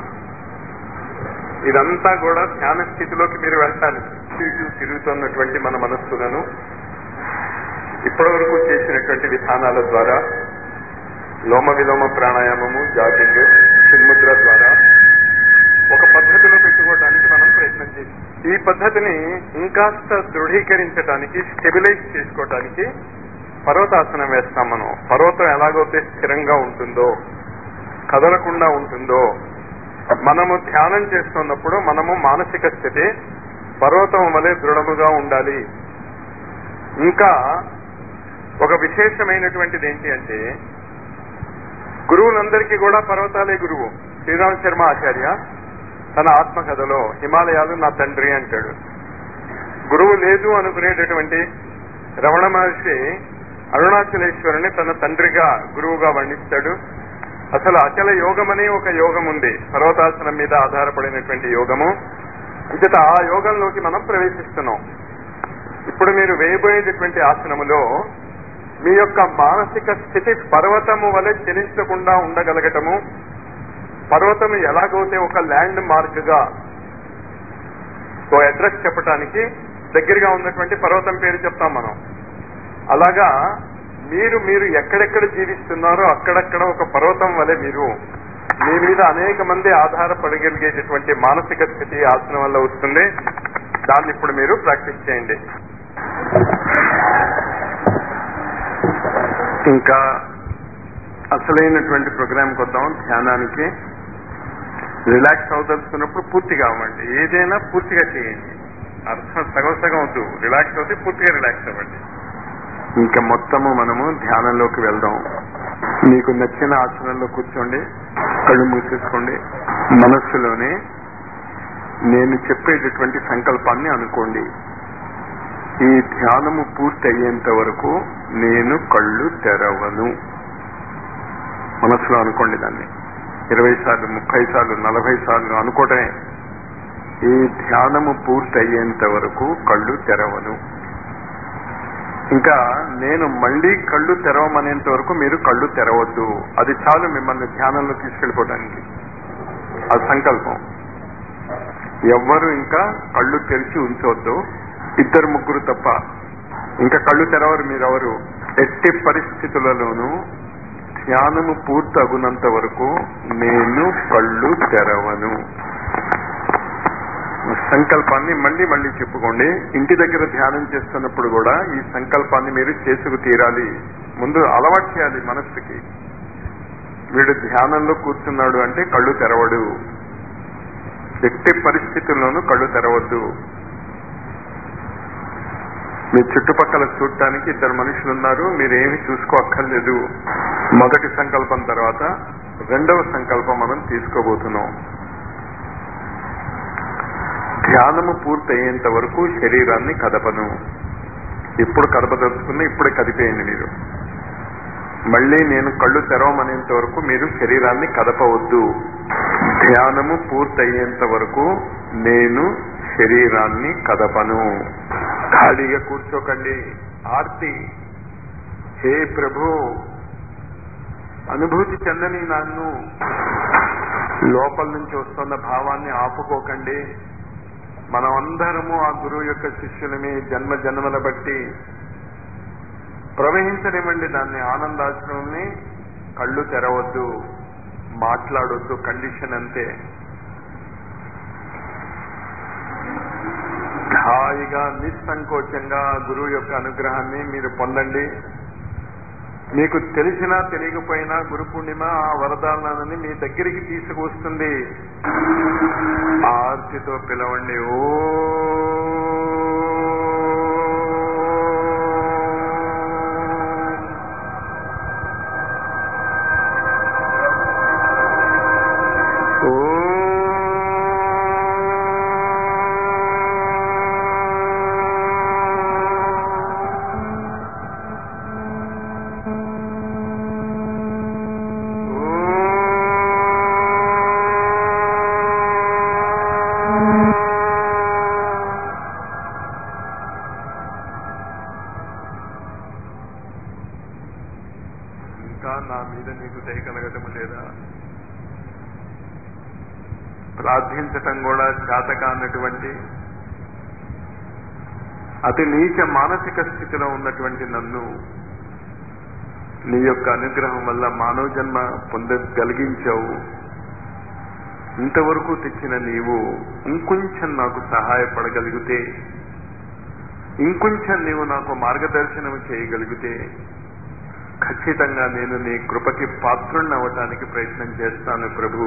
ఇదంతా కూడా ధ్యాన స్థితిలోకి మీరు వెళ్ళాలి ఇటు తిరుగుతున్నటువంటి మన మనస్సులను ఇప్పటి వరకు చేసినటువంటి విధానాల ద్వారా లోమ విలోమ ప్రాణాయామము జాగింగ్ చిన్ముద్ర ద్వారా ఒక పద్ధతిలో పెట్టుకోవడానికి మనం ప్రయత్నం చేసి ఈ పద్ధతిని ఇంకాస్త దృఢీకరించడానికి స్టెబిలైజ్ చేసుకోవడానికి పర్వతాసనం వేస్తాం మనం పర్వతం ఎలాగైతే స్థిరంగా ఉంటుందో కదలకుండా ఉంటుందో మనము ధ్యానం చేస్తున్నప్పుడు మనము మానసిక స్థితి పర్వతం వలె దృఢముగా ఉండాలి ఇంకా ఒక విశేషమైనటువంటిది ఏంటి అంటే గురువులందరికీ కూడా పర్వతాలే గురువు శ్రీరామ్ శర్మ ఆచార్య తన ఆత్మకథలో హిమాలయాలు నా తండ్రి అంటాడు గురువు లేదు అనుకునేటటువంటి రమణ మహర్షి అరుణాచలేశ్వరుని తన తండ్రిగా గురువుగా వర్ణిస్తాడు అసలు అచల యోగం అనే ఒక యోగం ఉంది పర్వతాసనం మీద ఆధారపడినటువంటి యోగము అంచేత ఆ యోగంలోకి మనం ప్రవేశిస్తున్నాం ఇప్పుడు మీరు వేయబోయేటటువంటి ఆసనములో మీ యొక్క మానసిక స్థితి పర్వతము వలె చెలించకుండా ఉండగలగటము పర్వతం ఎలాగైతే ఒక ల్యాండ్ మార్క్ గా ఓ అడ్రస్ చెప్పటానికి దగ్గరగా ఉన్నటువంటి పర్వతం పేరు చెప్తాం మనం అలాగా మీరు మీరు ఎక్కడెక్కడ జీవిస్తున్నారో అక్కడక్కడ ఒక పర్వతం వలె మీరు మీ మీద అనేక మంది ఆధారపడగలిగేటటువంటి మానసిక స్థితి ఆసనం వల్ల వస్తుంది దాన్ని ఇప్పుడు మీరు ప్రాక్టీస్ చేయండి ఇంకా అసలైనటువంటి ప్రోగ్రాంకి వద్దాం ధ్యానానికి రిలాక్స్ అవదలుచుకున్నప్పుడు పూర్తిగా అవ్వండి ఏదైనా పూర్తిగా చేయండి అర్థం సగం సగం వద్దు రిలాక్స్ అవుతే పూర్తిగా రిలాక్స్ అవ్వండి ఇంకా మొత్తము మనము ధ్యానంలోకి వెళ్దాం మీకు నచ్చిన ఆసనంలో కూర్చోండి కళ్ళు మూసేసుకోండి మనస్సులోనే నేను చెప్పేటటువంటి సంకల్పాన్ని అనుకోండి ఈ ధ్యానము పూర్తి అయ్యేంత వరకు నేను కళ్ళు తెరవను మనసులో అనుకోండి దాన్ని ఇరవై సార్లు ముప్పై సార్లు నలభై సార్లు అనుకోవటమే ఈ ధ్యానము పూర్తి అయ్యేంత వరకు కళ్ళు తెరవను ఇంకా నేను మళ్ళీ కళ్ళు తెరవమనేంత వరకు మీరు కళ్ళు తెరవద్దు అది చాలు మిమ్మల్ని ధ్యానంలో తీసుకెళ్ళిపోవడానికి అది సంకల్పం ఎవ్వరు ఇంకా కళ్ళు తెరిచి ఉంచవద్దు ఇద్దరు ముగ్గురు తప్ప ఇంకా కళ్ళు తెరవరు మీరెవరు ఎట్టి పరిస్థితులలోనూ ధ్యానము పూర్తి అగునంత వరకు నేను కళ్ళు తెరవను సంకల్పాన్ని మళ్ళీ మళ్ళీ చెప్పుకోండి ఇంటి దగ్గర ధ్యానం చేస్తున్నప్పుడు కూడా ఈ సంకల్పాన్ని మీరు చేసుకు తీరాలి ముందు అలవాటు చేయాలి మనస్సుకి వీడు ధ్యానంలో కూర్చున్నాడు అంటే కళ్ళు తెరవడు ఎట్టి పరిస్థితుల్లోనూ కళ్ళు తెరవద్దు మీ చుట్టుపక్కల చూడటానికి ఇద్దరు మనుషులు ఉన్నారు మీరేమి చూసుకోక్కర్లేదు మొదటి సంకల్పం తర్వాత రెండవ సంకల్పం మనం తీసుకోబోతున్నాం ధ్యానము పూర్తయ్యేంత వరకు శరీరాన్ని కదపను ఇప్పుడు కదపదలుచుకున్న ఇప్పుడు కదిపేయండి మీరు మళ్ళీ నేను కళ్ళు తెరవమనేంత వరకు మీరు శరీరాన్ని కదపవద్దు ధ్యానము పూర్తయ్యేంత వరకు నేను శరీరాన్ని కదపను ఖాళీగా కూర్చోకండి ఆర్తి హే ప్రభు అనుభూతి చెందని నన్ను లోపల నుంచి వస్తున్న భావాన్ని ఆపుకోకండి మనం అందరము ఆ గురువు యొక్క శిష్యులమే జన్మ జన్మల బట్టి ప్రవహించనివ్వండి దాన్ని ఆనందాశ్రమంని కళ్ళు తెరవద్దు మాట్లాడొద్దు కండిషన్ అంతే హాయిగా నిస్సంకోచంగా గురువు యొక్క అనుగ్రహాన్ని మీరు పొందండి మీకు తెలిసినా తెలియకపోయినా గురు పూర్ణిమ ఆ వరదానాన్ని మీ దగ్గరికి తీసుకువస్తుంది ఆ ఆర్తితో పిలవండి ఓ ఇంకా నా మీద నీకు దయ కలగటం లేదా ప్రార్థించటం కూడా చేతకానటువంటి అతి నీచ మానసిక స్థితిలో ఉన్నటువంటి నన్ను నీ యొక్క అనుగ్రహం వల్ల మానవ జన్మ పొందగలిగించావు ఇంతవరకు తెచ్చిన నీవు ఇంకొంచెం నాకు సహాయపడగలిగితే ఇంకొంచెం నీవు నాకు మార్గదర్శనం చేయగలిగితే ఖచ్చితంగా నేను నీ కృపకి పాత్రుణ్ణి అవ్వటానికి ప్రయత్నం చేస్తాను ప్రభు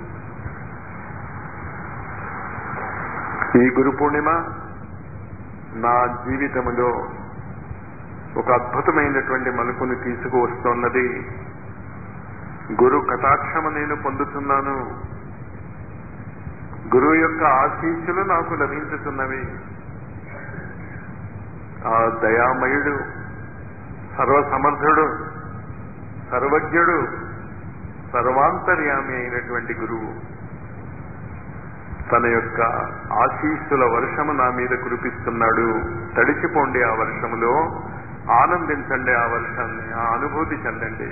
ఈ గురు పూర్ణిమ నా జీవితంలో ఒక అద్భుతమైనటువంటి మలుపుని తీసుకువస్తున్నది గురు కటాక్షము నేను పొందుతున్నాను గురువు యొక్క ఆశీస్సులు నాకు లభించుతున్నవి ఆ దయామయుడు సర్వసమర్థుడు సర్వజ్ఞుడు సర్వాంతర్యామి అయినటువంటి గురువు తన యొక్క ఆశీస్సుల వర్షము నా మీద కురిపిస్తున్నాడు తడిచిపోండి ఆ వర్షములో ఆనందించండి ఆ వర్షాన్ని ఆ అనుభూతి చెందండి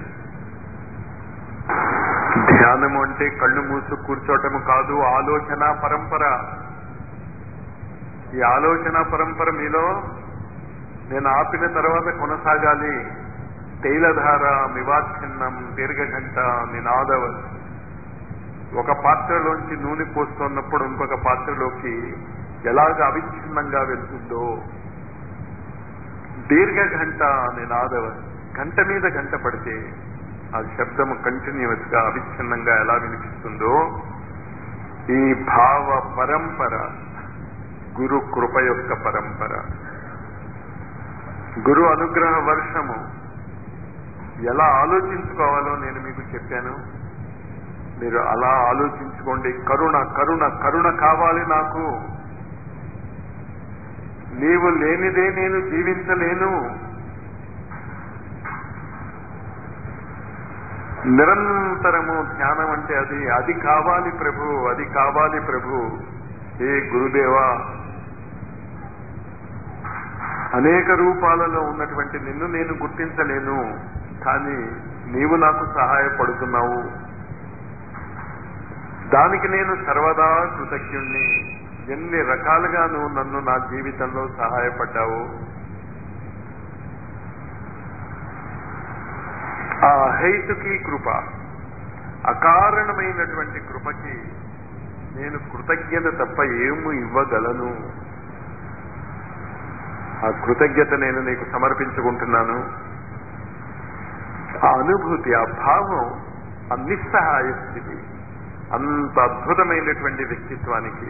ధ్యానము అంటే కళ్ళు మూసు కూర్చోటము కాదు ఆలోచన పరంపర ఈ ఆలోచన పరంపర మీలో నేను ఆపిన తర్వాత కొనసాగాలి తైలధార మివాచ్ఛిన్నం దీర్ఘఘంట నినాదవ ఒక పాత్రలోంచి నూనె పోస్తున్నప్పుడు ఇంకొక పాత్రలోకి ఎలాగ అవిచ్ఛిన్నంగా వెళ్తుందో దీర్ఘఘంట నినాదవ గంట మీద గంట పడితే ఆ శబ్దము కంటిన్యూస్ గా అవిచ్ఛిన్నంగా ఎలా వినిపిస్తుందో ఈ భావ పరంపర గురు కృప యొక్క పరంపర గురు అనుగ్రహ వర్షము ఎలా ఆలోచించుకోవాలో నేను మీకు చెప్పాను మీరు అలా ఆలోచించుకోండి కరుణ కరుణ కరుణ కావాలి నాకు నీవు లేనిదే నేను జీవించలేను నిరంతరము ధ్యానం అంటే అది అది కావాలి ప్రభు అది కావాలి ప్రభు ఏ గురుదేవా అనేక రూపాలలో ఉన్నటువంటి నిన్ను నేను గుర్తించలేను కానీ నీవు నాకు సహాయపడుతున్నావు దానికి నేను సర్వదా కృతజ్ఞుణ్ణి ఎన్ని రకాలుగా నువ్వు నన్ను నా జీవితంలో సహాయపడ్డావు ఆ హైతుకి కృప అకారణమైనటువంటి కృపకి నేను కృతజ్ఞత తప్ప ఏము ఇవ్వగలను ఆ కృతజ్ఞత నేను నీకు సమర్పించుకుంటున్నాను ఆ అనుభూతి ఆ భావం ఆ నిస్సహాయ స్థితి అంత అద్భుతమైనటువంటి వ్యక్తిత్వానికి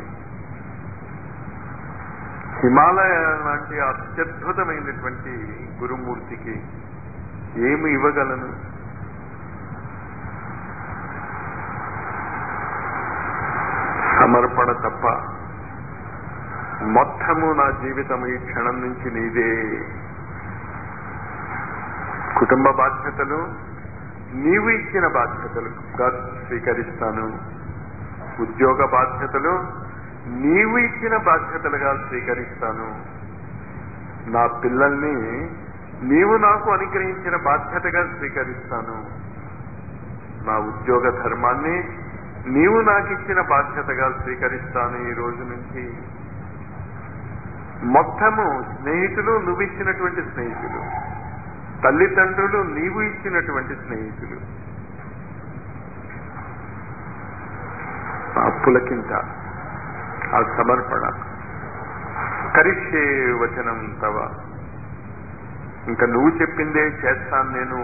హిమాలయ లాంటి అత్యద్భుతమైనటువంటి గురుమూర్తికి ఏమి ఇవ్వగలను సమర్పణ తప్ప మొత్తము నా జీవితం ఈ క్షణం నుంచి నీదే కుటుంబ బాధ్యతలు నీవు ఇచ్చిన బాధ్యతలుగా స్వీకరిస్తాను ఉద్యోగ బాధ్యతలు నీవు ఇచ్చిన బాధ్యతలుగా స్వీకరిస్తాను నా పిల్లల్ని నీవు నాకు అనుగ్రహించిన బాధ్యతగా స్వీకరిస్తాను నా ఉద్యోగ ధర్మాన్ని నీవు నాకు ఇచ్చిన బాధ్యతగా స్వీకరిస్తాను ఈ రోజు నుంచి మొత్తము స్నేహితులు నువ్వు ఇచ్చినటువంటి స్నేహితులు తల్లిదండ్రులు నీవు ఇచ్చినటువంటి స్నేహితులు ఆ పులకింత ఆ సమర్పణ అకరిష్యే వచనం తవ ఇంకా నువ్వు చెప్పిందే చేస్తాను నేను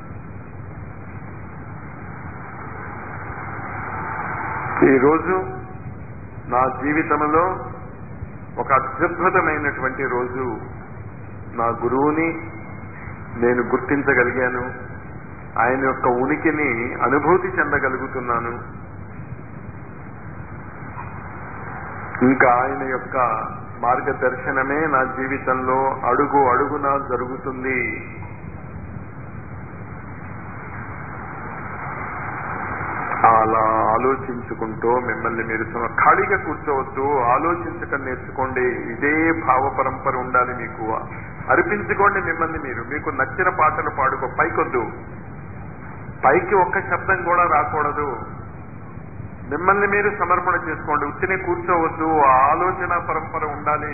ఈరోజు నా జీవితంలో ఒక అద్భుతమైనటువంటి రోజు నా గురువుని నేను గుర్తించగలిగాను ఆయన యొక్క ఉనికిని అనుభూతి చెందగలుగుతున్నాను ఇంకా ఆయన యొక్క మార్గదర్శనమే నా జీవితంలో అడుగు అడుగునా జరుగుతుంది అలా ఆలోచించుకుంటూ మిమ్మల్ని మీరు సమ- ఖాళీగా కూర్చోవద్దు ఆలోచించటం నేర్చుకోండి ఇదే భావ పరంపర ఉండాలి మీకు అర్పించుకోండి మిమ్మల్ని మీరు మీకు నచ్చిన పాటలు పాడుకో పైకొద్దు పైకి ఒక్క శబ్దం కూడా రాకూడదు మిమ్మల్ని మీరు సమర్పణ చేసుకోండి ఉత్తినే కూర్చోవద్దు ఆ ఆలోచన పరంపర ఉండాలి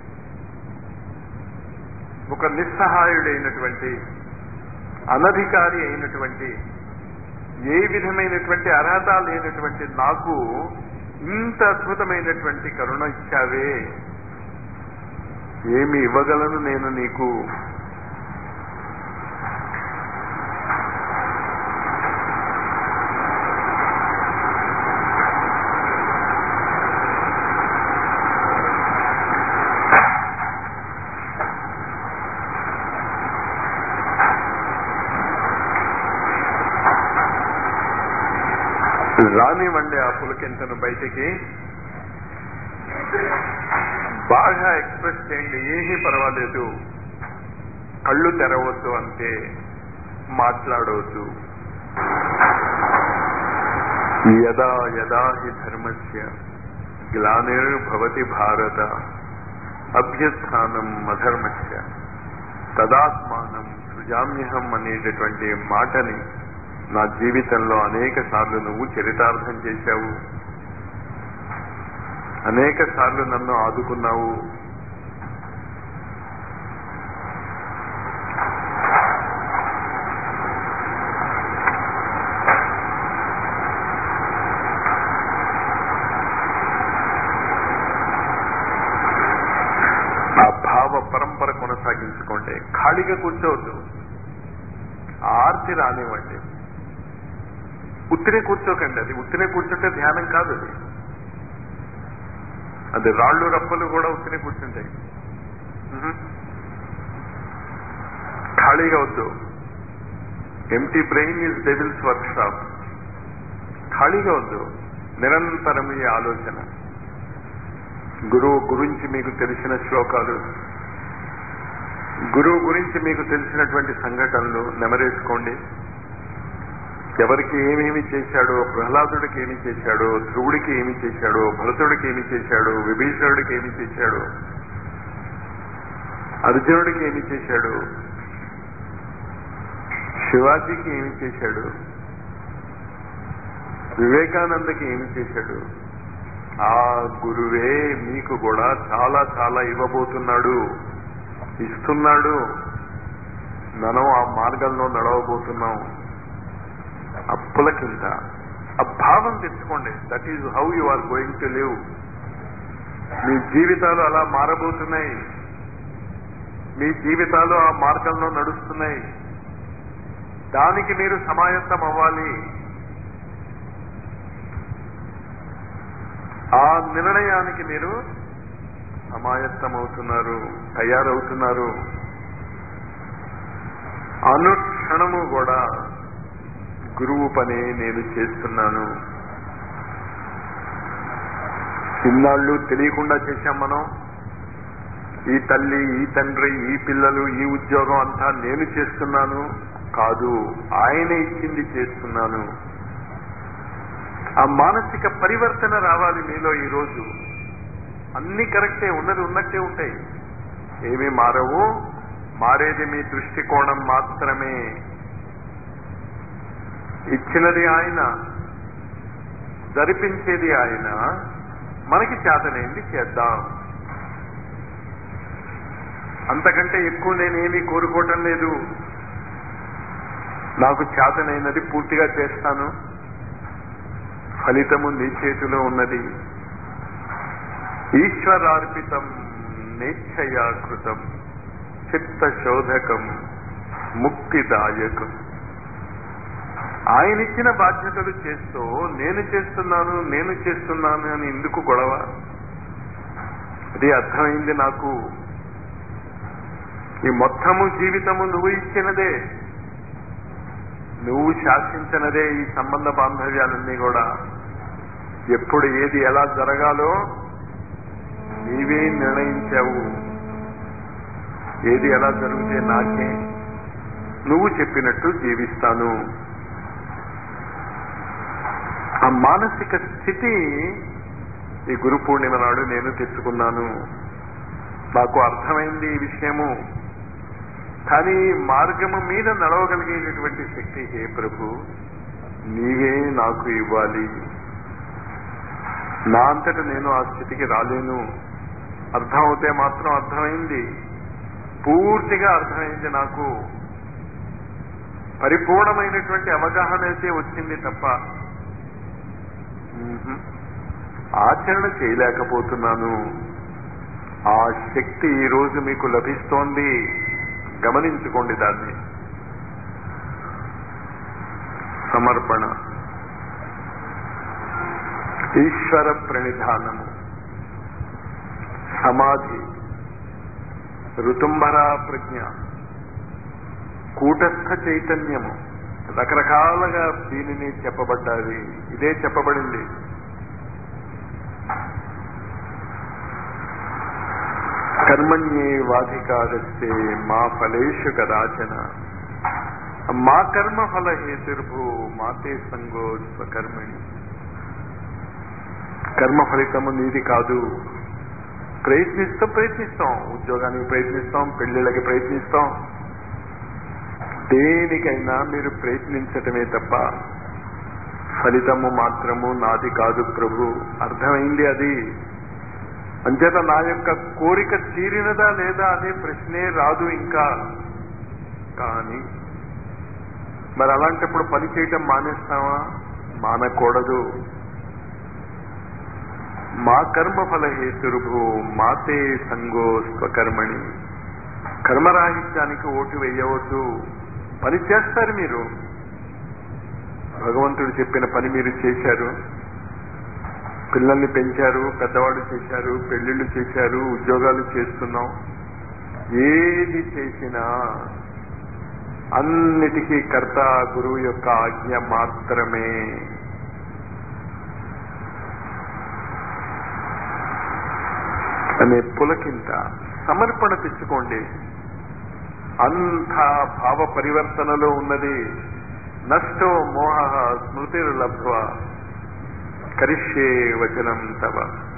ఒక నిస్సహాయుడైనటువంటి అనధికారి అయినటువంటి ఏ విధమైనటువంటి అర్హత లేనటువంటి నాకు ఇంత అద్భుతమైనటువంటి కరుణ ఇచ్చావే ఏమి ఇవ్వగలను నేను నీకు రానివ్వండి ఆ పులకింతను బయటికి బాగా ఎక్స్ప్రెస్ చేయండి ఏమీ పర్వాలేదు కళ్ళు తెరవద్దు అంతే మాట్లాడవద్దు యదా యదా హి ధర్మస్య గ్లానిర్భవతి భారత అభ్యుత్థానం అధర్మస్య తదాత్మానం సృజామ్యహం అనేటటువంటి మాటని నా జీవితంలో అనేక సార్లు నువ్వు చరితార్థం చేశావు అనేక సార్లు నన్ను ఆదుకున్నావు ఆ భావ పరంపర కొనసాగించుకోండి ఖాళీగా కూర్చోవద్దు ఆర్తి రానివ్వండి ఉత్తినే కూర్చోకండి అది ఉత్తినే కూర్చుంటే ధ్యానం కాదు అది అది రాళ్ళు రప్పలు కూడా ఉత్తినే కూర్చుంటాయి మ్మ్. ఖాళీగా వద్దు empty brain is devil's workshop ఖాళీగా వద్దు నిరంతరం ఈ ఆలోచన గురువు గురించి మీకు తెలిసిన శ్లోకాలు గురువు గురించి మీకు తెలిసినటువంటి సంఘటనలు నెమరేసుకోండి ఎవరికి ఏమేమి చేశాడో ప్రహ్లాదుడికి ఏమి చేశాడో ధ్రువుడికి ఏమి చేశాడో భరతుడికి ఏమి చేశాడో విభీషణుడికి ఏమి చేశాడో అర్జునుడికి ఏమి చేశాడు శివాజీకి ఏమి చేశాడు వివేకానందకి ఏమి చేశాడు ఆ గురువే మీకు కూడా చాలా చాలా ఇవ్వబోతున్నాడు ఇస్తున్నాడు మనం ఆ మార్గంలో నడవబోతున్నాం ఆ పులకింత ఆ భావం తెచ్చుకోండి that is how you are going to live మీ జీవితాలు అలా మారబోతున్నాయి మీ జీవితాలు ఆ మార్గంలో నడుస్తున్నాయి దానికి మీరు సమాయత్తం అవ్వాలి ఆ నిర్ణయానికి మీరు సమాయత్తం అవుతున్నారు తయారవుతున్నారు అనుక్షణము కూడా గురువు పని నేను చేస్తున్నాను ఇన్నాళ్ళు తెలియకుండా చేశాం మనం ఈ తల్లి ఈ తండ్రి ఈ పిల్లలు ఈ ఉద్యోగం అంతా నేను చేస్తున్నాను కాదు ఆయన ఇచ్చింది చేస్తున్నాను ఆ మానసిక పరివర్తన రావాలి మీలో ఈ రోజు అన్ని కరెక్టే ఉన్నది ఉన్నట్టే ఉంటాయి ఏమీ మారవు మారేది మీ దృష్టికోణం మాత్రమే ఇచ్చినది ఆయన జరిపించేది ఆయన మనకి చేతనైంది చేద్దాం అంతకంటే ఎక్కువ నేనేమీ కోరుకోవటం లేదు నాకు చేతనైనది పూర్తిగా చేస్తాను ఫలితము నీ చేతిలో ఉన్నది ఈశ్వరార్పితం స్నేచ్ఛయా కృతం చిత్త శోధకం ముక్తిదాయకం ఆయన ఇచ్చిన బాధ్యతలు చేస్తూ నేను చేస్తున్నాను నేను చేస్తున్నాను అని ఎందుకు గొడవ అది అర్థమైంది నాకు ఈ మొత్తము జీవితము నువ్వు ఇచ్చినదే నువ్వు శాసించినదే ఈ సంబంధ బాంధవ్యాలన్నీ కూడా ఎప్పుడు ఏది ఎలా జరగాలో నీవే నిర్ణయించావు ఏది ఎలా జరిగితే నాకే నువ్వు చెప్పినట్టు జీవిస్తాను ఆ మానసిక స్థితి ఈ గురు పూర్ణిమ నాడు నేను తెచ్చుకున్నాను నాకు అర్థమైంది ఈ విషయము కానీ మార్గము మీద నడవగలిగేటటువంటి శక్తి హే ప్రభు నీవే నాకు ఇవ్వాలి నా అంతట నేను ఆ స్థితికి రాలేను అర్థమవుతే మాత్రం అర్థమైంది పూర్తిగా అర్థమైంది నాకు పరిపూర్ణమైనటువంటి అవగాహన అయితే వచ్చింది తప్ప మ్మ్హ్. ఆచరణ చేయలేకపోతున్నాను ఆ శక్తి ఈ రోజు మీకు లభిస్తోంది గమనించుకోండి దాన్ని సమర్పణ ఈశ్వర ప్రణిధానము సమాధి ఋతుంబర ప్రజ్ఞ కూటస్థ చైతన్యము రకరకాలుగా దీనిని చెప్పబడ్డాది ఇదే చెప్పబడింది కర్మణ్యే వాధికారస్తే మా ఫలేషు కదాచన మా కర్మ ఫల హేతుర్భూ మాతే సంగో స్వకర్మణి కర్మ ఫలితము నీది కాదు ప్రయత్నిస్తూ ప్రయత్నిస్తాం ఉద్యోగానికి ప్రయత్నిస్తాం పెళ్లిళ్ళకి ప్రయత్నిస్తాం దేనికైనా మీరు ప్రయత్నించటమే తప్ప ఫలితము మాత్రము నాది కాదు ప్రభు అర్థమైంది అది అంచేత నా యొక్క కోరిక తీరినదా లేదా అనే ప్రశ్నే రాదు ఇంకా కానీ మరి అలాంటప్పుడు పని చేయటం మానేస్తామా మానకూడదు మా కర్మ ఫల హేతురుభు మాతే సంగో స్వకర్మణి కర్మరాహిత్యానికి ఓటు వేయవద్దు పని చేస్తారు మీరు భగవంతుడు చెప్పిన పని మీరు చేశారు పిల్లల్ని పెంచారు పెద్దవాడు చేశారు పెళ్లిళ్ళు చేశారు ఉద్యోగాలు చేస్తున్నాం ఏది చేసినా అన్నిటికీ కర్త గురువు యొక్క ఆజ్ఞ మాత్రమే అనే పులకింత సమర్పణ తెచ్చుకోండి అంత భావ పరివర్తనలో ఉన్నది నష్టో మోహ స్మృతిర్లబ్ధ్వ కరిష్యే వచనం తవ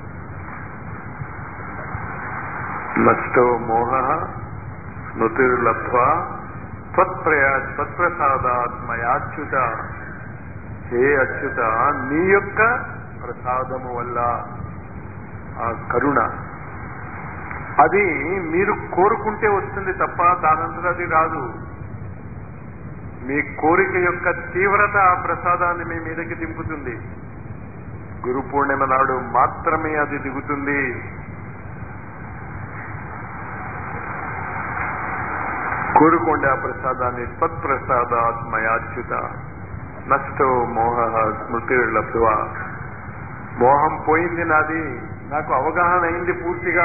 నష్టో మోహ స్మృతిర్లబ్ధ్వ త్వత్ప్రయా త్వత్ప్రసాదాత్మయాచ్యుత హే అచ్యుత నీ యొక్క ప్రసాదము వల్ల ఆ కరుణ అది మీరు కోరుకుంటే వస్తుంది తప్ప దానంతట అది రాదు మీ కోరిక యొక్క తీవ్రత ఆ ప్రసాదాన్ని మీ మీదకి దింపుతుంది గురు పూర్ణిమ నాడు మాత్రమే అది దిగుతుంది కోరుకోండి ఆ ప్రసాదాన్ని తత్ప్రసాదాత్మయాచ్యుత నష్టో మోహ స్మృతి లబ్ధువ మోహం పోయింది నాది నాకు అవగాహన అయింది పూర్తిగా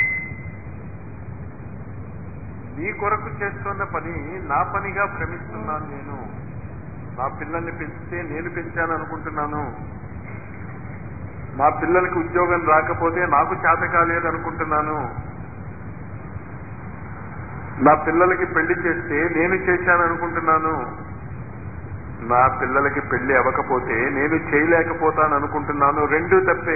నీ కొరకు చేస్తున్న పని నా పనిగా భ్రమిస్తున్నాను నేను నా పిల్లల్ని పెంచితే నేను పెంచాను అనుకుంటున్నాను నా పిల్లలకి ఉద్యోగం రాకపోతే నాకు చేత కాలేదనుకుంటున్నాను నా పిల్లలకి పెళ్లి చేస్తే నేను చేశాను అనుకుంటున్నాను నా పిల్లలకి పెళ్లి అవ్వకపోతే నేను చేయలేకపోతాను అనుకుంటున్నాను రెండు తప్పే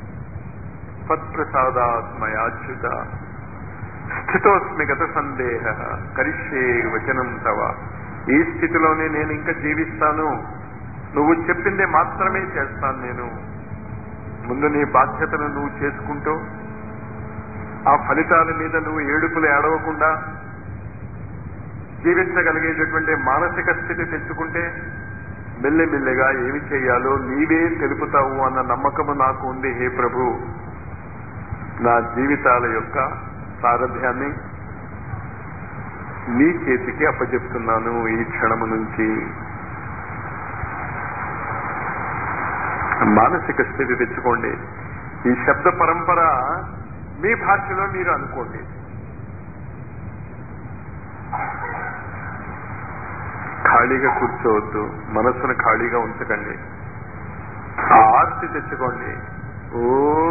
సత్ప్రసాదాత్మయాచ్యుత స్థితోస్మి గత సందేహ కరిష్యే వచనం తవ ఈ స్థితిలోనే నేను ఇంకా జీవిస్తాను నువ్వు చెప్పిందే మాత్రమే చేస్తాను నేను ముందు నీ బాధ్యతను నువ్వు చేసుకుంటూ ఆ ఫలితాల మీద నువ్వు ఏడుపులు ఏడవకుండా జీవించగలిగేటటువంటి మానసిక స్థితి తెచ్చుకుంటే మెల్లిమెల్లిగా ఏమి చేయాలో నీవే తెలుపుతావు అన్న నమ్మకము నాకు ఉంది హే ప్రభు నా జీవితాల యొక్క సారథ్యాన్ని నీ చేతికి అప్పచెప్తున్నాను ఈ క్షణము నుంచి మానసిక స్థితి తెచ్చుకోండి ఈ శబ్ద పరంపర మీ భాషలో మీరు అనుకోండి ఖాళీగా కూర్చోవద్దు మనస్సును ఖాళీగా ఉంచకండి ఆ ఆర్తి తెచ్చుకోండి ఓ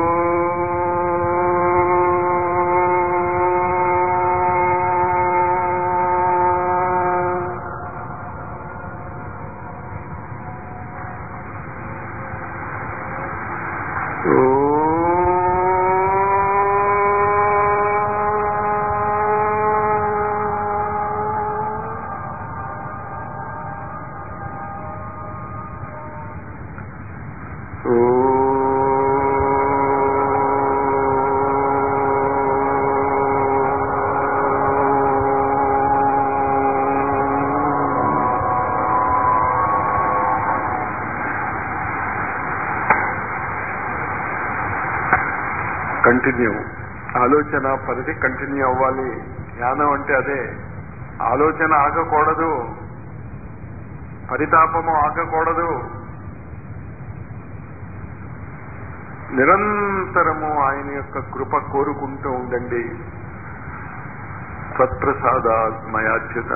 కంటిన్యూ ఆలోచన పరిధి కంటిన్యూ అవ్వాలి ధ్యానం అంటే అదే ఆలోచన ఆగకూడదు పరితాపము ఆగకూడదు నిరంతరము ఆయన యొక్క కృప కోరుకుంటూ ఉండండి సత్ప్రసాద మయాచ్యుత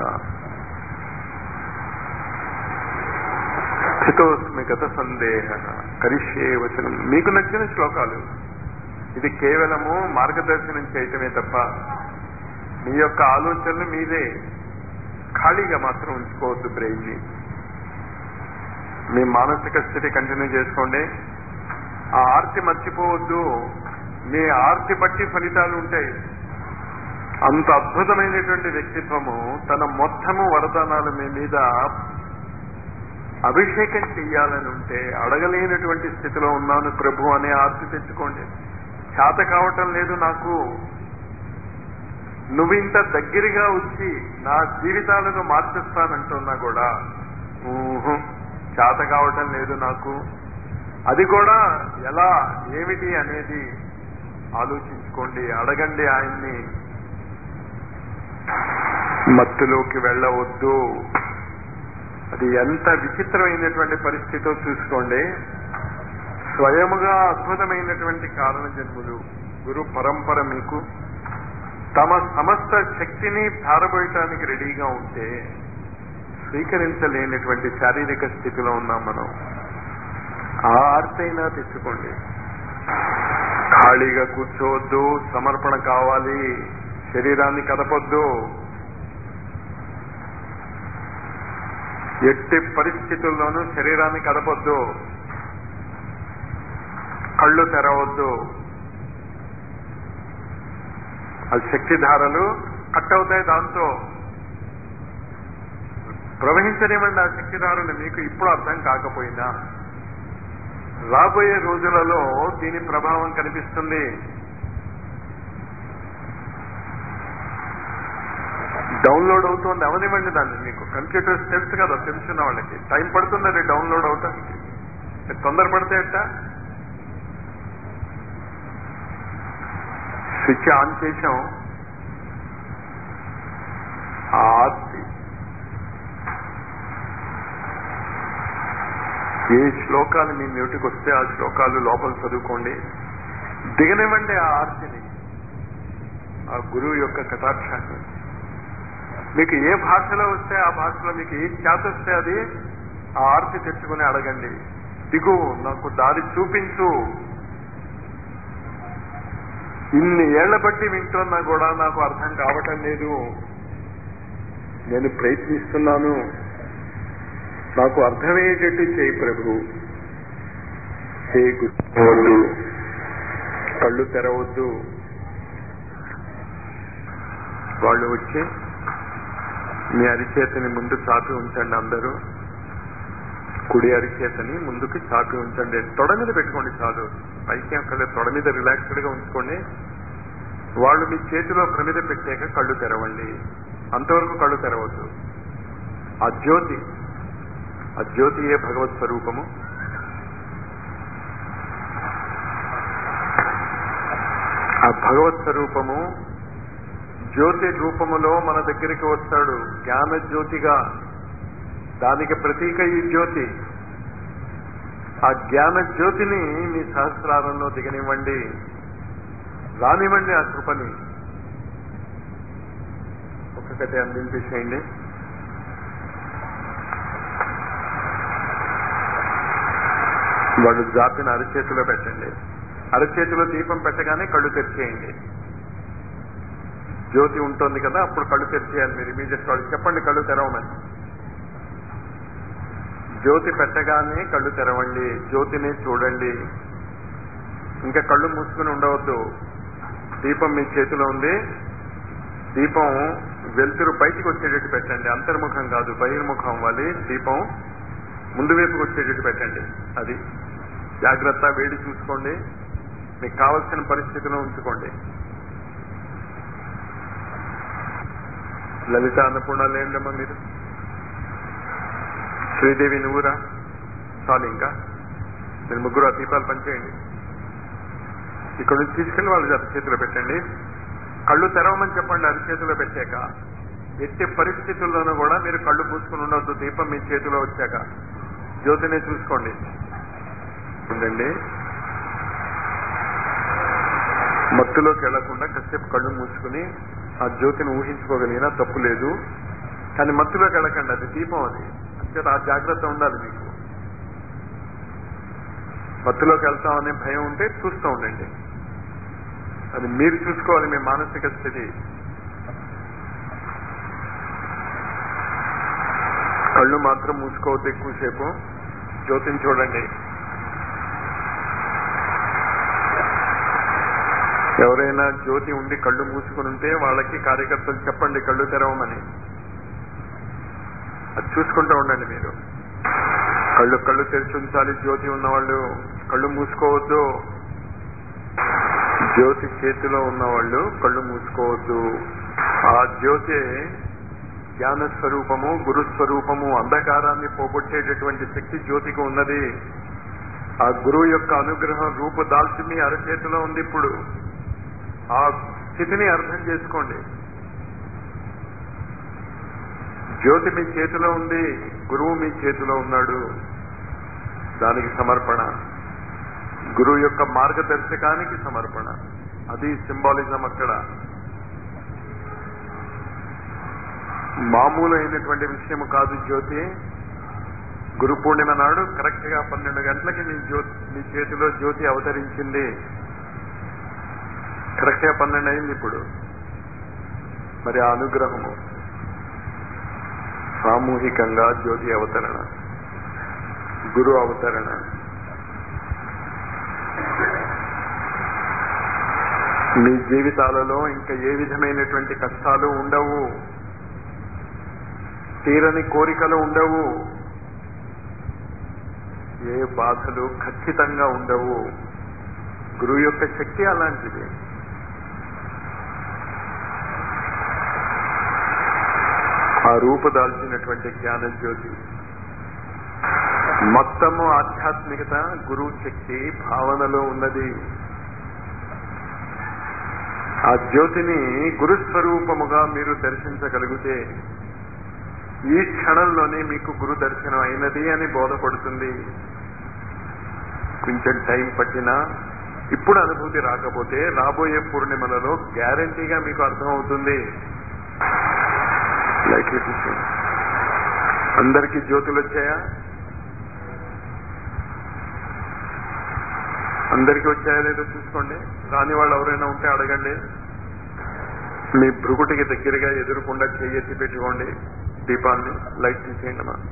స్థితోస్మి గత సందేహ కరిష్యే వచనం మీకు నచ్చిన శ్లోకాలు ఇది కేవలము మార్గదర్శనం చేయటమే తప్ప మీ యొక్క ఆలోచనలు మీదే ఖాళీగా మాత్రం ఉంచుకోవద్దు బ్రెయిన్ని మీ మానసిక స్థితి కంటిన్యూ చేసుకోండి ఆ ఆర్తి మర్చిపోవద్దు మీ ఆర్తి బట్టి ఫలితాలు ఉంటాయి అంత అద్భుతమైనటువంటి వ్యక్తిత్వము తన మొత్తము వరదానాల మీ మీద అభిషేకం చెయ్యాలని ఉంటే అడగలేనటువంటి స్థితిలో ఉన్నాను ప్రభు అనే ఆర్తి తెచ్చుకోండి చేత కావటం లేదు నాకు నువ్వు ఇంత దగ్గరగా వచ్చి నా జీవితాలను మార్చిస్తానంటున్నా కూడా ఊహు చేత కావటం లేదు నాకు అది కూడా ఎలా ఏమిటి అనేది ఆలోచించుకోండి అడగండి ఆయన్ని మత్తులోకి వెళ్ళవద్దు అది ఎంత విచిత్రమైనటువంటి పరిస్థితితో చూసుకోండి స్వయముగా అద్భుతమైనటువంటి కారణ జన్ములు గురు పరంపర మీకు తమ సమస్త శక్తిని ధారబోయటానికి రెడీగా ఉంటే స్వీకరించలేనటువంటి శారీరక స్థితిలో ఉన్నాం మనం ఆ ఆర్తైనా తెచ్చుకోండి ఖాళీగా కూర్చోవద్దు సమర్పణ కావాలి శరీరాన్ని కదపొద్దు ఎట్టి పరిస్థితుల్లోనూ శరీరాన్ని కదపొద్దు కళ్ళు తెరవద్దు అది శక్తిధారలు కట్ అవుతాయి దాంతో ప్రవహించనివ్వండి ఆ శక్తిధారలు మీకు ఇప్పుడు అర్థం కాకపోయినా రాబోయే రోజులలో దీని ప్రభావం కనిపిస్తుంది డౌన్లోడ్ అవుతోంది అవనివ్వండి దాన్ని మీకు కంప్యూటర్స్ తెలుసు కదా తెలుసున్న వాళ్ళకి టైం పడుతుంది డౌన్లోడ్ అవటానికి తొందరపడితే ఎట్ట స్విచ్ ఆన్ చేసాం ఆ ఆర్తి ఏ శ్లోకాలు మీ నోటికి వస్తే ఆ శ్లోకాలు లోపల చదువుకోండి దిగనివ్వండి ఆ ఆర్తిని ఆ గురువు యొక్క కటాక్షాన్ని మీకు ఏ భాషలో వస్తే ఆ భాషలో మీకు ఏ చేత వస్తే అది ఆ ఆర్తి తెచ్చుకుని అడగండి దిగు నాకు దారి చూపించు ఇన్ని ఏళ్ల బట్టి వింటున్నా కూడా నాకు అర్థం కావటం లేదు నేను ప్రయత్నిస్తున్నాను నాకు అర్థమయ్యేటట్టు చేయి ప్రభు హే గుర్తువద్దు కళ్ళు తెరవద్దు వాళ్ళు వచ్చి మీ అరిచేతని ముందు చాపి ఉంచండి అందరూ కుడి అరిచేతని ముందుకి చాపి ఉంచండి తొడ మీద పెట్టుకోండి చాలు పైకి అక్కడ తొడ మీద రిలాక్స్డ్ గా ఉంచుకోండి వాళ్ళు మీ చేతిలో ప్రమిద పెట్టాక కళ్ళు తెరవండి అంతవరకు కళ్ళు తెరవద్దు ఆ జ్యోతి ఆ జ్యోతియే భగవత్ స్వరూపము ఆ భగవత్ స్వరూపము జ్యోతి రూపములో మన దగ్గరికి వస్తాడు జ్ఞాన జ్యోతిగా దానికి ప్రతీక ఈ జ్యోతి ఆ జ్ఞాన జ్యోతిని మీ సహస్రారంలో దిగనివ్వండి రానివ్వండి ఆ కృపని ఒక్కొక్కటి అందించేసేయండి వాళ్ళు జాతిని అరచేతిలో పెట్టండి అరచేతిలో దీపం పెట్టగానే కళ్ళు తెరిచేయండి జ్యోతి ఉంటుంది కదా అప్పుడు కళ్ళు తెరిచేయాలి మీరు ఇమీడియట్ వాళ్ళు చెప్పండి కళ్ళు తెరవమని జ్యోతి పెట్టగానే కళ్ళు తెరవండి జ్యోతిని చూడండి ఇంకా కళ్ళు మూసుకుని ఉండవద్దు దీపం మీ చేతిలో ఉంది దీపం వెలుతురు బయటికి వచ్చేటట్టు పెట్టండి అంతర్ముఖం కాదు బహిర్ముఖం అవ్వాలి దీపం ముందు వైపుకి వచ్చేటట్టు పెట్టండి అది జాగ్రత్త వేడి చూసుకోండి మీకు కావలసిన పరిస్థితిలో ఉంచుకోండి లలిత అన్నపూర్ణ లేండమ్మా మీరు శ్రీదేవి నువ్వురా చాలు ఇంకా మీరు ముగ్గురు ఆ దీపాలు పనిచేయండి ఇక్కడ నుంచి తీసుకెళ్లి వాళ్ళ చేతిలో పెట్టండి కళ్ళు తెరవమని చెప్పండి అరిచేతిలో పెట్టాక ఎట్టి పరిస్థితుల్లోనూ కూడా మీరు కళ్ళు పూసుకుని ఉండొద్దు దీపం మీ చేతిలో వచ్చాక జ్యోతిని చూసుకోండి ఉండండి మత్తులోకి వెళ్లకుండా కాసేపు కళ్ళు మూసుకుని ఆ జ్యోతిని ఊహించుకోగలిగినా తప్పు లేదు కానీ మత్తులోకి వెళ్ళకండి అది దీపం అది అంతే ఆ జాగ్రత్త ఉండాలి మీకు మత్తులోకి వెళ్తామనే భయం ఉంటే చూస్తూ ఉండండి అది మీరు చూసుకోవాలి మీ మానసిక స్థితి కళ్ళు మాత్రం మూసుకోవద్దు ఎక్కువసేపు జ్యోతిని చూడండి ఎవరైనా జ్యోతి ఉండి కళ్ళు మూసుకుని ఉంటే వాళ్ళకి కార్యకర్తలు చెప్పండి కళ్ళు తెరవమని అది చూసుకుంటూ ఉండండి మీరు కళ్ళు కళ్ళు తెరిచి ఉంచాలి జ్యోతి ఉన్నవాళ్ళు కళ్ళు మూసుకోవద్దు జ్యోతి చేతిలో ఉన్నవాళ్ళు కళ్ళు మూసుకోవద్దు ఆ జ్యోతి జ్ఞాన స్వరూపము గురు స్వరూపము అంధకారాన్ని పోగొట్టేటటువంటి శక్తి జ్యోతికి ఉన్నది ఆ గురువు యొక్క అనుగ్రహం రూపు దాల్చి మీ అరచేతిలో ఉంది ఇప్పుడు ఆ స్థితిని అర్థం చేసుకోండి జ్యోతి మీ చేతిలో ఉంది గురువు మీ చేతిలో ఉన్నాడు దానికి సమర్పణ గురువు యొక్క మార్గదర్శకానికి సమర్పణ అది సింబాలిజం అక్కడ మామూలు అయినటువంటి విషయం కాదు జ్యోతి గురు పూర్ణిమ నాడు కరెక్ట్ గా పన్నెండు గంటలకి మీ జ్యోతి మీ చేతిలో జ్యోతి అవతరించింది కరెక్ట్ గా పన్నెండు అయింది ఇప్పుడు మరి ఆ అనుగ్రహము సామూహికంగా జ్యోతి అవతరణ గురు అవతరణ మీ జీవితాలలో ఇంకా ఏ విధమైనటువంటి కష్టాలు ఉండవు తీరని కోరికలు ఉండవు ఏ బాధలు ఖచ్చితంగా ఉండవు గురువు యొక్క శక్తి అలాంటిది ఆ రూపుదాల్చినటువంటి జ్ఞాన జ్యోతి మొత్తము ఆధ్యాత్మికత గురువు శక్తి భావనలో ఉన్నది ఆ జ్యోతిని గురుస్వరూపముగా మీరు దర్శించగలిగితే ఈ క్షణంలోనే మీకు గురు దర్శనం అయినది అని బోధపడుతుంది కొంచెం టైం పట్టినా ఇప్పుడు అనుభూతి రాకపోతే రాబోయే పూర్ణిమలలో గ్యారంటీగా మీకు అర్థమవుతుంది లైక్ అందరికీ జ్యోతులు వచ్చాయా అందరికీ వచ్చాయా లేదో చూసుకోండి రాని వాళ్ళు ఎవరైనా ఉంటే అడగండి మీ భృగుటికి దగ్గరగా ఎదురుకుండా చెయ్యెత్తి పెట్టుకోండి దీపాన్ని లైట్ తీసేయండి మా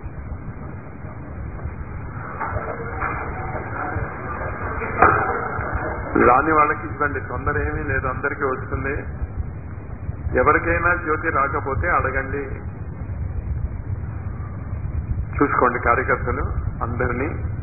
రాని వాళ్ళకి ఇవ్వండి తొందర ఏమీ లేదు అందరికీ వస్తుంది ఎవరికైనా జ్యోతి రాకపోతే అడగండి చూసుకోండి కార్యకర్తలు అందరినీ